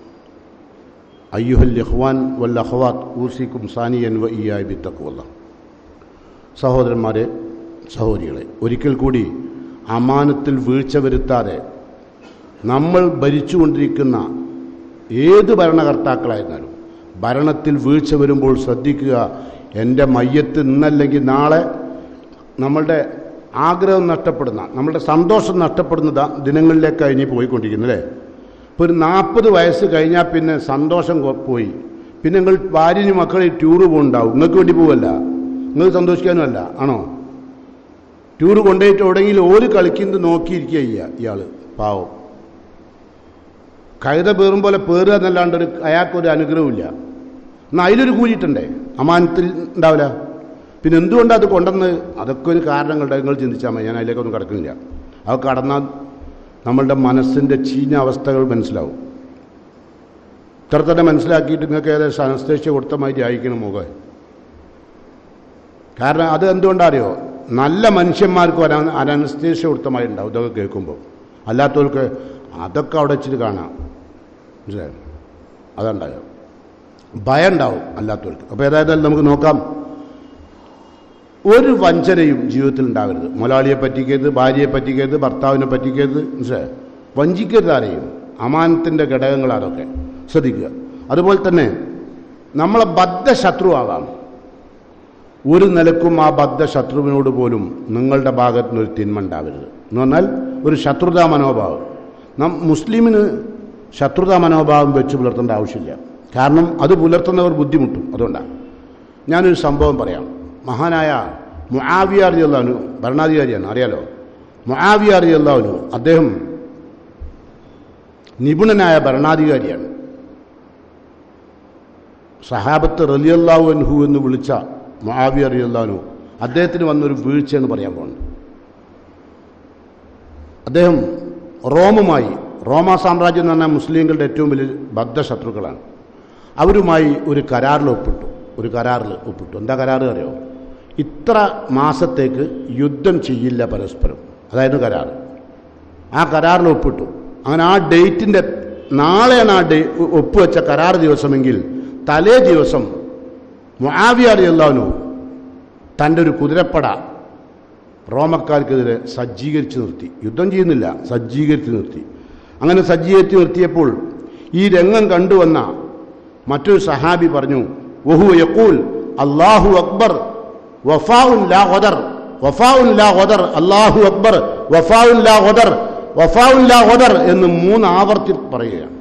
أيها الإخوان والأخوات أوصيكم ثانيا وإياي بتقوى الله സഹോദരന്മാരെ സഹോദരികളെ ഒരിക്കൽ കൂടി അമാനത്തിൽ വീഴ്ച വരുത്താതെ നമ്മൾ ഭരിച്ചുകൊണ്ടിരിക്കുന്ന ഏത് ഭരണകർത്താക്കളായിരുന്നാലും ഭരണത്തിൽ വീഴ്ച വരുമ്പോൾ ശ്രദ്ധിക്കുക എൻ്റെ മയ്യത്ത് ഇന്നല്ലെങ്കിൽ നാളെ നമ്മളുടെ ആഗ്രഹം നഷ്ടപ്പെടുന്ന നമ്മളുടെ സന്തോഷം നഷ്ടപ്പെടുന്ന ദ- ദിനങ്ങളിലേക്കാണ് ഇനി പോയിക്കൊണ്ടിരിക്കുന്നത് അല്ലേ ഇപ്പോൾ ഒരു നാൽപ്പത് വയസ്സ് കഴിഞ്ഞാൽ പിന്നെ സന്തോഷം കൊ- പോയി പിന്നെ നിങ്ങൾ ഭാര്യയും മക്കളെ ടൂറ് പോകുന്നുണ്ടാവും നിങ്ങൾക്ക് വേണ്ടി പോവല്ല നിങ്ങൾ സന്തോഷിക്കാനും അല്ല ആണോ ടൂറ് കൊണ്ടുപോയിട്ട് എവിടെയെങ്കിലും ഒരു കളിക്കുന്നത് നോക്കിയിരിക്കുക ചെയ്യുക ഇയാൾ പാവം കഴുത പേറും പോലെ പേറുക എന്നല്ലാണ്ട് ഒരു അയാൾക്കൊരു അനുഗ്രഹമില്ല എന്നാൽ അതിലൊരു കൂലിയിട്ടുണ്ടേ അമാനത്തിൽ ഉണ്ടാവില്ല പിന്നെ എന്തുകൊണ്ടാണ് അത് കൊണ്ടെന്ന് അതൊക്കെ ഒരു കാരണങ്ങളുണ്ട് നിങ്ങൾ ചിന്തിച്ചാൽ മതി ഞാൻ അതിലേക്കൊന്നും കിടക്കുന്നില്ല അത് കടന്നാൽ നമ്മളുടെ മനസ്സിൻ്റെ ചീഞ്ഞ അവസ്ഥകൾ മനസ്സിലാവും ഇത്ര തന്നെ മനസ്സിലാക്കിയിട്ട് നിങ്ങൾക്ക് ഏകദേശം അനസ്തേഷ്യ കൊടുത്ത മാതിരി അയക്കണം മുഖം കാരണം അത് എന്തുകൊണ്ടറിയോ നല്ല മനുഷ്യന്മാർക്ക് ഒരു അനസ്തേഷ്യ കൊടുത്ത മാതിരി ഉണ്ടാവും ഇതൊക്കെ കേൾക്കുമ്പോൾ അല്ലാത്തവർക്ക് അതൊക്കെ അവിടെ വെച്ചിട്ട് കാണാം മനസ്സിലായോ അതുണ്ടായോ ഭയം ഉണ്ടാവും അല്ലാത്തവർക്ക് അപ്പോൾ ഏതായാലും നമുക്ക് നോക്കാം ഒരു വഞ്ചനയും ജീവിതത്തിൽ ഉണ്ടാകരുത് മുതലാളിയെ പറ്റിക്കരുത് ഭാര്യയെ പറ്റിക്കരുത് ഭർത്താവിനെ പറ്റിക്കരുത് മനസ്സിലായോ വഞ്ചിക്കരുത് ആരെയും അമാനത്തിൻ്റെ ഘടകങ്ങൾ അതൊക്കെ ശ്രദ്ധിക്കുക അതുപോലെ തന്നെ നമ്മളെ ബദ്ധശത്രുവാകാം ഒരു നിലക്കും ആ ബദ്ധശത്രുവിനോട് പോലും നിങ്ങളുടെ ഭാഗത്ത് നിന്ന് ഒരു തിന്മ ഉണ്ടാവരുത് എന്ന് പറഞ്ഞാൽ ഒരു ശത്രുതാ മനോഭാവം നാം മുസ്ലിമിന് ശത്രുതാ മനോഭാവം വെച്ച് പുലർത്തേണ്ട ആവശ്യമില്ല കാരണം അത് പുലർത്തുന്നവർ ബുദ്ധിമുട്ടും അതുകൊണ്ടാണ് ഞാനൊരു സംഭവം പറയാം മഹാനായ മുആവിയാർ അള്ളാഹുനു ഭരണാധികാരിയാണ് അറിയാലോ മുആവിയാർ അള്ളാഹുനു അദ്ദേഹം നിപുണനായ ഭരണാധികാരിയാണ് സഹാബത്ത് റലിയല്ലാഹു അൻഹു എന്ന് വിളിച്ച മുആവിയ റലിയല്ലാഹു അദ്ദേഹത്തിന് വന്നൊരു വീഴ്ചയെന്ന് പറയാൻ പോകുന്നത് അദ്ദേഹം റോമുമായി റോമ സാമ്രാജ്യം എന്ന് പറഞ്ഞാൽ മുസ്ലിങ്ങളുടെ ഏറ്റവും വലിയ ബദ്ധശത്രുക്കളാണ് അവരുമായി ഒരു കരാറിൽ ഒപ്പിട്ടു ഒരു കരാറിൽ ഒപ്പിട്ടു എന്താ കരാറ് അറിയോ ഇത്ര മാസത്തേക്ക് യുദ്ധം ചെയ്യില്ല പരസ്പരം അതായിരുന്നു കരാർ ആ കരാറിൽ ഒപ്പിട്ടു അങ്ങനെ ആ ഡേറ്റിൻ്റെ നാളെയാണ് ആ ഡേ ഒപ്പുവെച്ച കരാർ ദിവസമെങ്കിൽ തലേ ദിവസം മുആവിയാർ അള്ളാഹുനു തൻ്റെ ഒരു കുതിരപ്പട റോമക്കാർക്കെതിരെ സജ്ജീകരിച്ച് നിർത്തി യുദ്ധം ചെയ്യുന്നില്ല സജ്ജീകരിച്ച് നിർത്തി അങ്ങനെ സജ്ജീകരിച്ച് നിർത്തിയപ്പോൾ ഈ രംഗം കണ്ടുവന്ന മറ്റൊരു സഹാബി പറഞ്ഞു വഹു യക്കൂൽ അള്ളാഹു അക്ബർ വഫാഉൻ ലാ ഖദർ വഫാഉൻ ലാ ഖദർ അല്ലാഹു അക്ബർ വഫാഉൻ ലാ ഖദർ വഫാഉൻ ലാ ഖദർ എന്ന് മൂന്ന് ആവർത്തി പറയുകയാണ്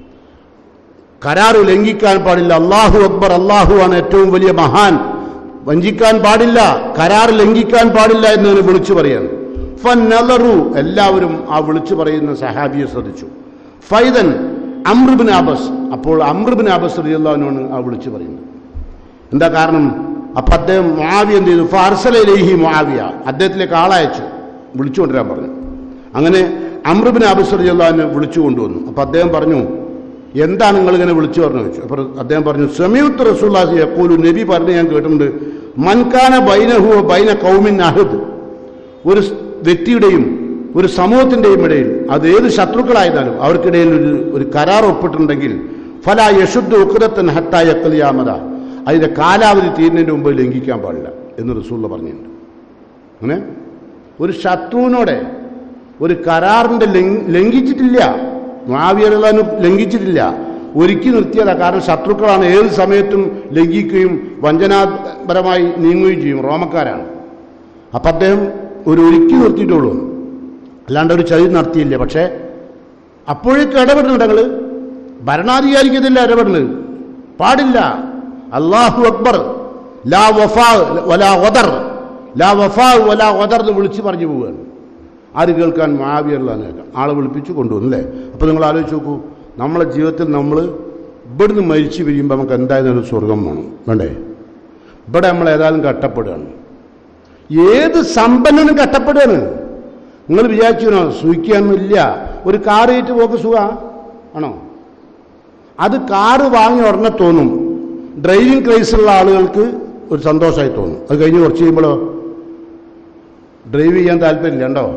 കരാറ് ലംഘിക്കാൻ പാടില്ല അള്ളാഹു അക്ബർ അള്ളാഹു ആണ് ഏറ്റവും വലിയ മഹാൻ വഞ്ചിക്കാൻ പാടില്ല കരാർ ലംഘിക്കാൻ പാടില്ല എന്നതിന് വിളിച്ചു പറയാണ് ഫന്നലറു എല്ലാവരും ആ വിളിച്ചു പറയുന്ന സഹാബിയെ ശ്രദ്ധിച്ചു ഫൈദൻ അമ്രുബിൻ ആബസ് അപ്പോൾ അമ്രുബിൻ ആബസ് റളിയല്ലാഹുവിനാണ് ആ വിളിച്ചു പറയുന്നത് എന്താ കാരണം അപ്പൊ അദ്ദേഹം മുആവിയ എന്ത് ചെയ്തു ഫാർസലയിലേഹി മുആവിയ അദ്ദേഹത്തിലേക്ക് ആളയച്ചു വിളിച്ചുകൊണ്ടുവരാൻ പറഞ്ഞു അങ്ങനെ അമ്രുബിൻ ആബസ് റളിയല്ലാഹുവിനെ വിളിച്ചു കൊണ്ടുവന്നു അപ്പൊ അദ്ദേഹം പറഞ്ഞു എന്താണ് നിങ്ങൾ ഇങ്ങനെ വിളിച്ചു പറഞ്ഞു വെച്ചു അപ്പോൾ അദ്ദേഹം പറഞ്ഞു സമീപത്ത് റസൂല്ലാസി യക്കൂലു നബി പറഞ്ഞ് ഞാൻ കേട്ടിട്ടുണ്ട് മൻകാന ബൈനഹു ബൈന കൗമിൻ അഹദ് ഒരു സ് വ്യക്തിയുടെയും ഒരു സമൂഹത്തിൻ്റെയും ഇടയിൽ അത് ഏത് ശത്രുക്കളായിരുന്നാലും അവർക്കിടയിൽ ഒരു ഒരു കരാർ ഒപ്പിട്ടുണ്ടെങ്കിൽ ഫല യശുദ്ധ ഉക്രത്തൻ ഹത്തായ കലിയാമത അതിൻ്റെ കാലാവധി തീരുന്നതിന് മുമ്പ് ലംഘിക്കാൻ പാടില്ല എന്ന് റസൂള്ള പറഞ്ഞിട്ടുണ്ട് അങ്ങനെ ഒരു ശത്രുവിനോടെ ഒരു കരാറിൻ്റെ ലംഘിച്ചിട്ടില്ല മാവിയറുള്ളതിന് ലംഘിച്ചിട്ടില്ല ഒരുക്കി നിർത്തിയതാ കാരണം ശത്രുക്കളാണ് ഏത് സമയത്തും ലംഘിക്കുകയും വഞ്ചനാപരമായി നീങ്ങുകയും ചെയ്യും റോമക്കാരാണ് അപ്പം അദ്ദേഹം ഒരു ഒരുക്കി നിർത്തിയിട്ടുള്ളൂ അല്ലാണ്ട് ഒരു ചതി നടത്തിയില്ല പക്ഷേ അപ്പോഴേക്കും ഇടപെടുന്നുണ്ട് ഞങ്ങൾ ഭരണാധികാരിക്ക് ഇതില്ല ഇടപെടുന്നത് പാടില്ല അള്ളാഹു അക്ബർ ലാ വഫാ വലാ ഒദർ ലാ വഫാ വലാ ഒദർ എന്ന് വിളിച്ചു പറഞ്ഞു പോവുകയാണ് ആര് കേൾക്കാൻ മാവിയറിലാണ് കേൾക്കാം ആളെ വിളിപ്പിച്ച് കൊണ്ടുവന്നു അല്ലേ അപ്പോൾ നിങ്ങൾ ആലോചിച്ച് നോക്കൂ നമ്മളെ ജീവിതത്തിൽ നമ്മൾ ഇവിടുന്ന് മരിച്ചു പിരിയുമ്പോൾ നമുക്ക് എന്തായാലും ഒരു സ്വർഗം വേണം വേണ്ടേ ഇവിടെ നമ്മൾ ഏതായാലും കട്ടപ്പെടുകയാണ് ഏത് സമ്പന്നനും കട്ടപ്പെടുകയാണ് നിങ്ങൾ വിചാരിച്ചോ സൂഹിക്കാനൊന്നുമില്ല ഒരു കാർ കയറ്റി പോക്ക് സുഖ ആണോ അത് കാറ് വാങ്ങി ഉടനെ തോന്നും ഡ്രൈവിംഗ് ക്രൈസുള്ള ആളുകൾക്ക് ഒരു സന്തോഷമായി തോന്നും അത് കഴിഞ്ഞ് കുറച്ച് കഴിയുമ്പോഴോ ഡ്രൈവ് ചെയ്യാൻ താല്പര്യമില്ല ഉണ്ടോ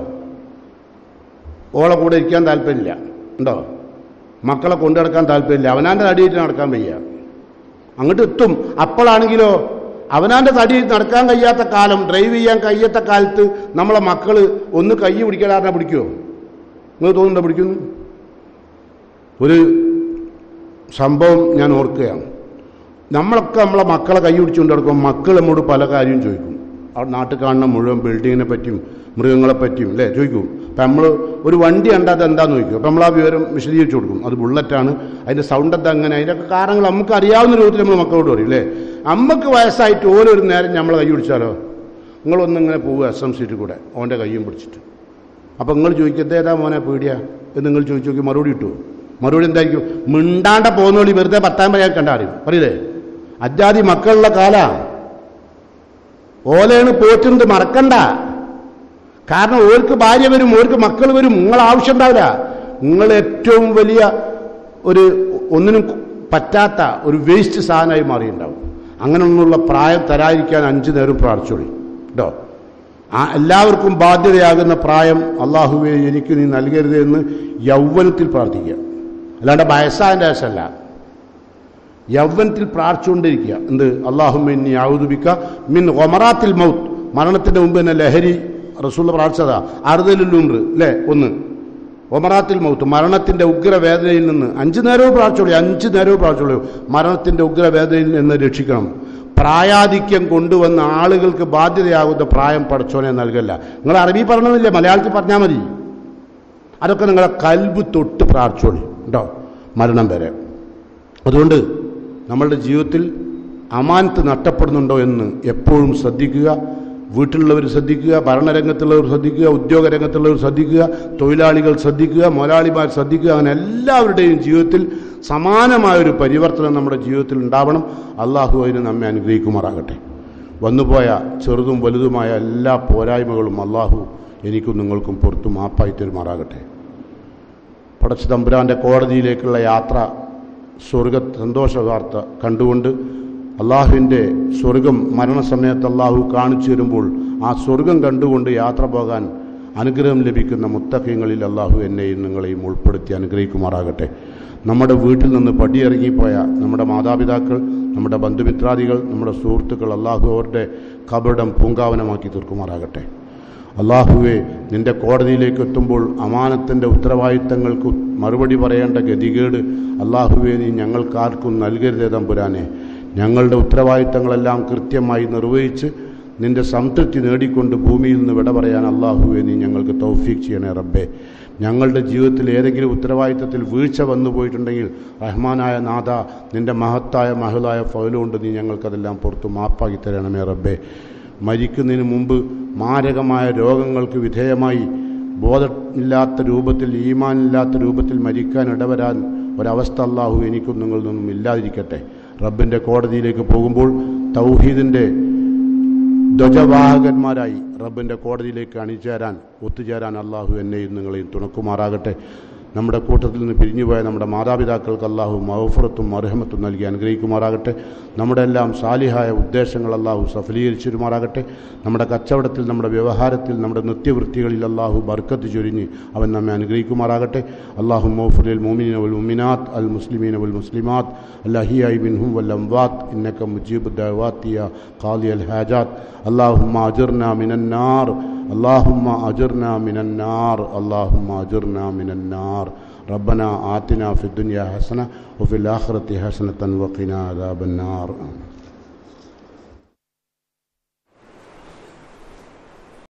ഓളെ കൂടെ ഇരിക്കാൻ താല്പര്യമില്ല ഉണ്ടോ മക്കളെ കൊണ്ടു നടക്കാൻ താല്പര്യമില്ല അവനാൻ്റെ അടിയിട്ട് നടക്കാൻ വയ്യ അങ്ങോട്ട് എത്തും അപ്പോഴാണെങ്കിലോ അവനാൻ്റെ തടി നടക്കാൻ കഴിയാത്ത കാലം ഡ്രൈവ് ചെയ്യാൻ കഴിയാത്ത കാലത്ത് നമ്മളെ മക്കൾ ഒന്ന് കൈ പിടിക്കലാറിനെ പിടിക്കുമോ നിങ്ങൾ തോന്നുന്നുണ്ടോ പിടിക്കുന്നു ഒരു സംഭവം ഞാൻ ഓർക്കുകയാണ് നമ്മളൊക്കെ നമ്മളെ മക്കളെ കൈ പിടിച്ചുകൊണ്ട് നടക്കുമ്പോൾ മക്കൾ നമ്മോട് പല കാര്യവും ചോദിക്കും അവിടെ നാട്ടിൽ കാണുന്ന മുഴുവൻ ബിൽഡിങ്ങിനെ പറ്റിയും മൃഗങ്ങളെ പറ്റിയും അല്ലേ ചോദിക്കും അപ്പം നമ്മൾ ഒരു വണ്ടി കണ്ടാൽ അത് എന്താന്ന് ചോദിക്കും അപ്പം നമ്മൾ ആ വിവരം വിശദീകരിച്ചു കൊടുക്കും അത് ബുള്ളറ്റാണ് അതിൻ്റെ സൗണ്ട് എന്താ അങ്ങനെ അതിൻ്റെയൊക്കെ കാരണങ്ങൾ നമുക്ക് അറിയാവുന്ന രൂപത്തിൽ നമ്മൾ മക്കളോട് പറയും അല്ലേ അമ്മക്ക് വയസ്സായിട്ട് ഓരോരു നേരം നമ്മളെ കൈ പിടിച്ചാലോ നിങ്ങളൊന്നിങ്ങനെ പോവുക എസ് എം സീറ്റിൽ കൂടെ ഓൻ്റെ കയ്യും പിടിച്ചിട്ട് അപ്പം നിങ്ങൾ ചോദിക്കത്തെ ഏതാ മോനെ പേടിയാ എന്ന് നിങ്ങൾ ചോദിച്ചു നോക്കി മറുപടി കിട്ടുമോ മറുപടി എന്തായിരിക്കും മിണ്ടാണ്ട പോകുന്നോളി വെറുതെ പത്താം വരെ കണ്ടാ അറിയും പറയില്ലേ അജാതി മക്കളുള്ള കാല ഓലയാണ് പോറ്റുന്നത് മറക്കണ്ട കാരണം ഓർക്ക് ഭാര്യ വരും ഓർക്ക് മക്കൾ വരും നിങ്ങൾ ആവശ്യം ഉണ്ടാവില്ല നിങ്ങൾ ഏറ്റവും വലിയ ഒരു ഒന്നിനും പറ്റാത്ത ഒരു വേസ്റ്റ് സാധനമായി മാറിയിട്ടുണ്ടാവും അങ്ങനെയൊന്നുള്ള പ്രായം തരാതിരിക്കാൻ അഞ്ചു നേരം പ്രാർത്ഥിച്ചോളി കേട്ടോ ആ എല്ലാവർക്കും ബാധ്യതയാകുന്ന പ്രായം അള്ളാഹുവെ എനിക്ക് നീ നൽകരുത് എന്ന് യൗവനത്തിൽ പ്രാർത്ഥിക്കുക അല്ലാണ്ട് വയസ്സാൻ്റെ ആശല്ല യൗവനത്തിൽ പ്രാർത്ഥിച്ചുകൊണ്ടിരിക്കുക എന്ത് അള്ളാഹുമിന്നി ഔദുബിക്ക മിൻ ഒമറാത്തിൽ മൗത്ത് മരണത്തിന്റെ മുമ്പ് തന്നെ ലഹരി റസൂള്ള പ്രാർത്ഥിച്ചതാ അറുതലുണ്ട് അല്ലേ ഒന്ന് ഒമറാത്തിൽ മൗത്ത് മരണത്തിന്റെ ഉഗ്രവേദനയിൽ നിന്ന് അഞ്ചു നേരവും പ്രാർത്ഥിച്ചോളൂ അഞ്ചു നേരവും പ്രാർത്ഥിച്ചോളൂ മരണത്തിന്റെ ഉഗ്രവേദനയിൽ നിന്ന് രക്ഷിക്കണം പ്രായാധിക്യം കൊണ്ടുവന്ന ആളുകൾക്ക് ബാധ്യതയാകുന്ന പ്രായം പഠിച്ചോനെ നൽകല്ല നിങ്ങൾ അറബി പറഞ്ഞതില്ലേ മലയാളത്തിൽ പറഞ്ഞാൽ മതി അതൊക്കെ നിങ്ങളെ കൽബ് തൊട്ട് പ്രാർത്ഥിച്ചോളി കേട്ടോ മരണം വരെ അതുകൊണ്ട് നമ്മളുടെ ജീവിതത്തിൽ അമാനത്ത് നഷ്ടപ്പെടുന്നുണ്ടോ എന്ന് എപ്പോഴും ശ്രദ്ധിക്കുക വീട്ടിലുള്ളവർ ശ്രദ്ധിക്കുക ഭരണരംഗത്തുള്ളവർ ശ്രദ്ധിക്കുക ഉദ്യോഗ രംഗത്തുള്ളവർ ശ്രദ്ധിക്കുക തൊഴിലാളികൾ ശ്രദ്ധിക്കുക മുതലാളിമാർ ശ്രദ്ധിക്കുക അങ്ങനെ എല്ലാവരുടെയും ജീവിതത്തിൽ സമാനമായൊരു പരിവർത്തനം നമ്മുടെ ജീവിതത്തിൽ ഉണ്ടാവണം അള്ളാഹു അതിന് നമ്മെ അനുഗ്രഹിക്കുമാറാകട്ടെ വന്നുപോയ ചെറുതും വലുതുമായ എല്ലാ പോരായ്മകളും അള്ളാഹു എനിക്കും നിങ്ങൾക്കും പുറത്തു മാപ്പായി തരുമാറാകട്ടെ പടച്ചു തമ്പുരാൻ്റെ കോടതിയിലേക്കുള്ള യാത്ര സ്വർഗ സന്തോഷ വാർത്ത കണ്ടുകൊണ്ട് അള്ളാഹുവിൻ്റെ സ്വർഗം മരണസമയത്ത് അള്ളാഹു കാണിച്ചു തരുമ്പോൾ ആ സ്വർഗം കണ്ടുകൊണ്ട് യാത്ര പോകാൻ അനുഗ്രഹം ലഭിക്കുന്ന മുത്തക്കങ്ങളിൽ അള്ളാഹു എന്നെയും നിങ്ങളെയും ഉൾപ്പെടുത്തി അനുഗ്രഹിക്കുമാറാകട്ടെ നമ്മുടെ വീട്ടിൽ നിന്ന് പടിയിറങ്ങിപ്പോയ നമ്മുടെ മാതാപിതാക്കൾ നമ്മുടെ ബന്ധുമിത്രാദികൾ നമ്മുടെ സുഹൃത്തുക്കൾ അള്ളാഹു അവരുടെ കബടം പൂങ്കാവനമാക്കി തീർക്കുമാറാകട്ടെ അള്ളാഹുവെ നിന്റെ കോടതിയിലേക്ക് എത്തുമ്പോൾ അമാനത്തിൻ്റെ ഉത്തരവാദിത്തങ്ങൾക്ക് മറുപടി പറയേണ്ട ഗതികേട് അള്ളാഹുവെ നീ ഞങ്ങൾക്കാർക്കും നൽകരുതേ തമ്പുരാനെ ഞങ്ങളുടെ ഉത്തരവാദിത്തങ്ങളെല്ലാം കൃത്യമായി നിർവഹിച്ച് നിന്റെ സംതൃപ്തി നേടിക്കൊണ്ട് ഭൂമിയിൽ നിന്ന് വിട പറയാൻ അള്ളാഹുവെ നീ ഞങ്ങൾക്ക് തൗഫീഖ് ചെയ്യണേ റബ്ബേ ഞങ്ങളുടെ ജീവിതത്തിൽ ഏതെങ്കിലും ഉത്തരവാദിത്തത്തിൽ വീഴ്ച വന്നു പോയിട്ടുണ്ടെങ്കിൽ റഹ്മാനായ നാഥ നിന്റെ മഹത്തായ മഹലായ ഫൗലുകൊണ്ട് നീ ഞങ്ങൾക്കതെല്ലാം പുറത്ത് മാപ്പാക്കി തരണമേ റബ്ബേ മരിക്കുന്നതിന് മുമ്പ് മാരകമായ രോഗങ്ങൾക്ക് വിധേയമായി ബോധമില്ലാത്ത രൂപത്തിൽ ഈമാനില്ലാത്ത രൂപത്തിൽ മരിക്കാൻ ഇടവരാൻ ഒരവസ്ഥ അള്ളാഹു എനിക്കും നിങ്ങളിൽ നിന്നും ഇല്ലാതിരിക്കട്ടെ റബ്ബിൻ്റെ കോടതിയിലേക്ക് പോകുമ്പോൾ തൗഹീദിൻ്റെ ധ്വജവാഹകന്മാരായി റബ്ബിൻ്റെ കോടതിയിലേക്ക് അണിചേരാൻ ഒത്തുചേരാൻ അള്ളാഹു എന്നെയും നിങ്ങളെയും തുണക്കുമാറാകട്ടെ നമ്മുടെ കൂട്ടത്തിൽ നിന്ന് പിരിഞ്ഞുപോയ നമ്മുടെ മാതാപിതാക്കൾക്ക് അള്ളാഹു മഹഫുറത്തും അർഹമത്തും നൽകി അനുഗ്രഹിക്കുമാറാകട്ടെ നമ്മുടെ എല്ലാം സാലിഹായ ഉദ്ദേശങ്ങൾ അള്ളാഹു സഫലീകരിച്ചിരുമാറാകട്ടെ നമ്മുടെ കച്ചവടത്തിൽ നമ്മുടെ വ്യവഹാരത്തിൽ നമ്മുടെ നിത്യവൃത്തികളിൽ അള്ളാഹു ബർക്കത്ത് ചൊരിഞ്ഞ് അവൻ നമ്മെ അനുഗ്രഹിക്കുമാറാകട്ടെ അള്ളാഹു മൗഫുലിൽ മുമിനീന വൽ മുമിനാത്ത് അൽ മുസ്ലിമീന വൽ മുസ്ലിമാത്ത് അല്ലഹിയായി ബിൻഹും വൽ അംവാത്ത് ഇന്നക്ക മുജീബ് ദവാത്തിയ ഖാലി അൽ ഹാജാത്ത് اللهم أجرنا من النار اللهم أجرنا من النار اللهم أجرنا من النار ربنا آتنا في الدنيا حسنة وفي الآخرة حسنة وقنا عذاب النار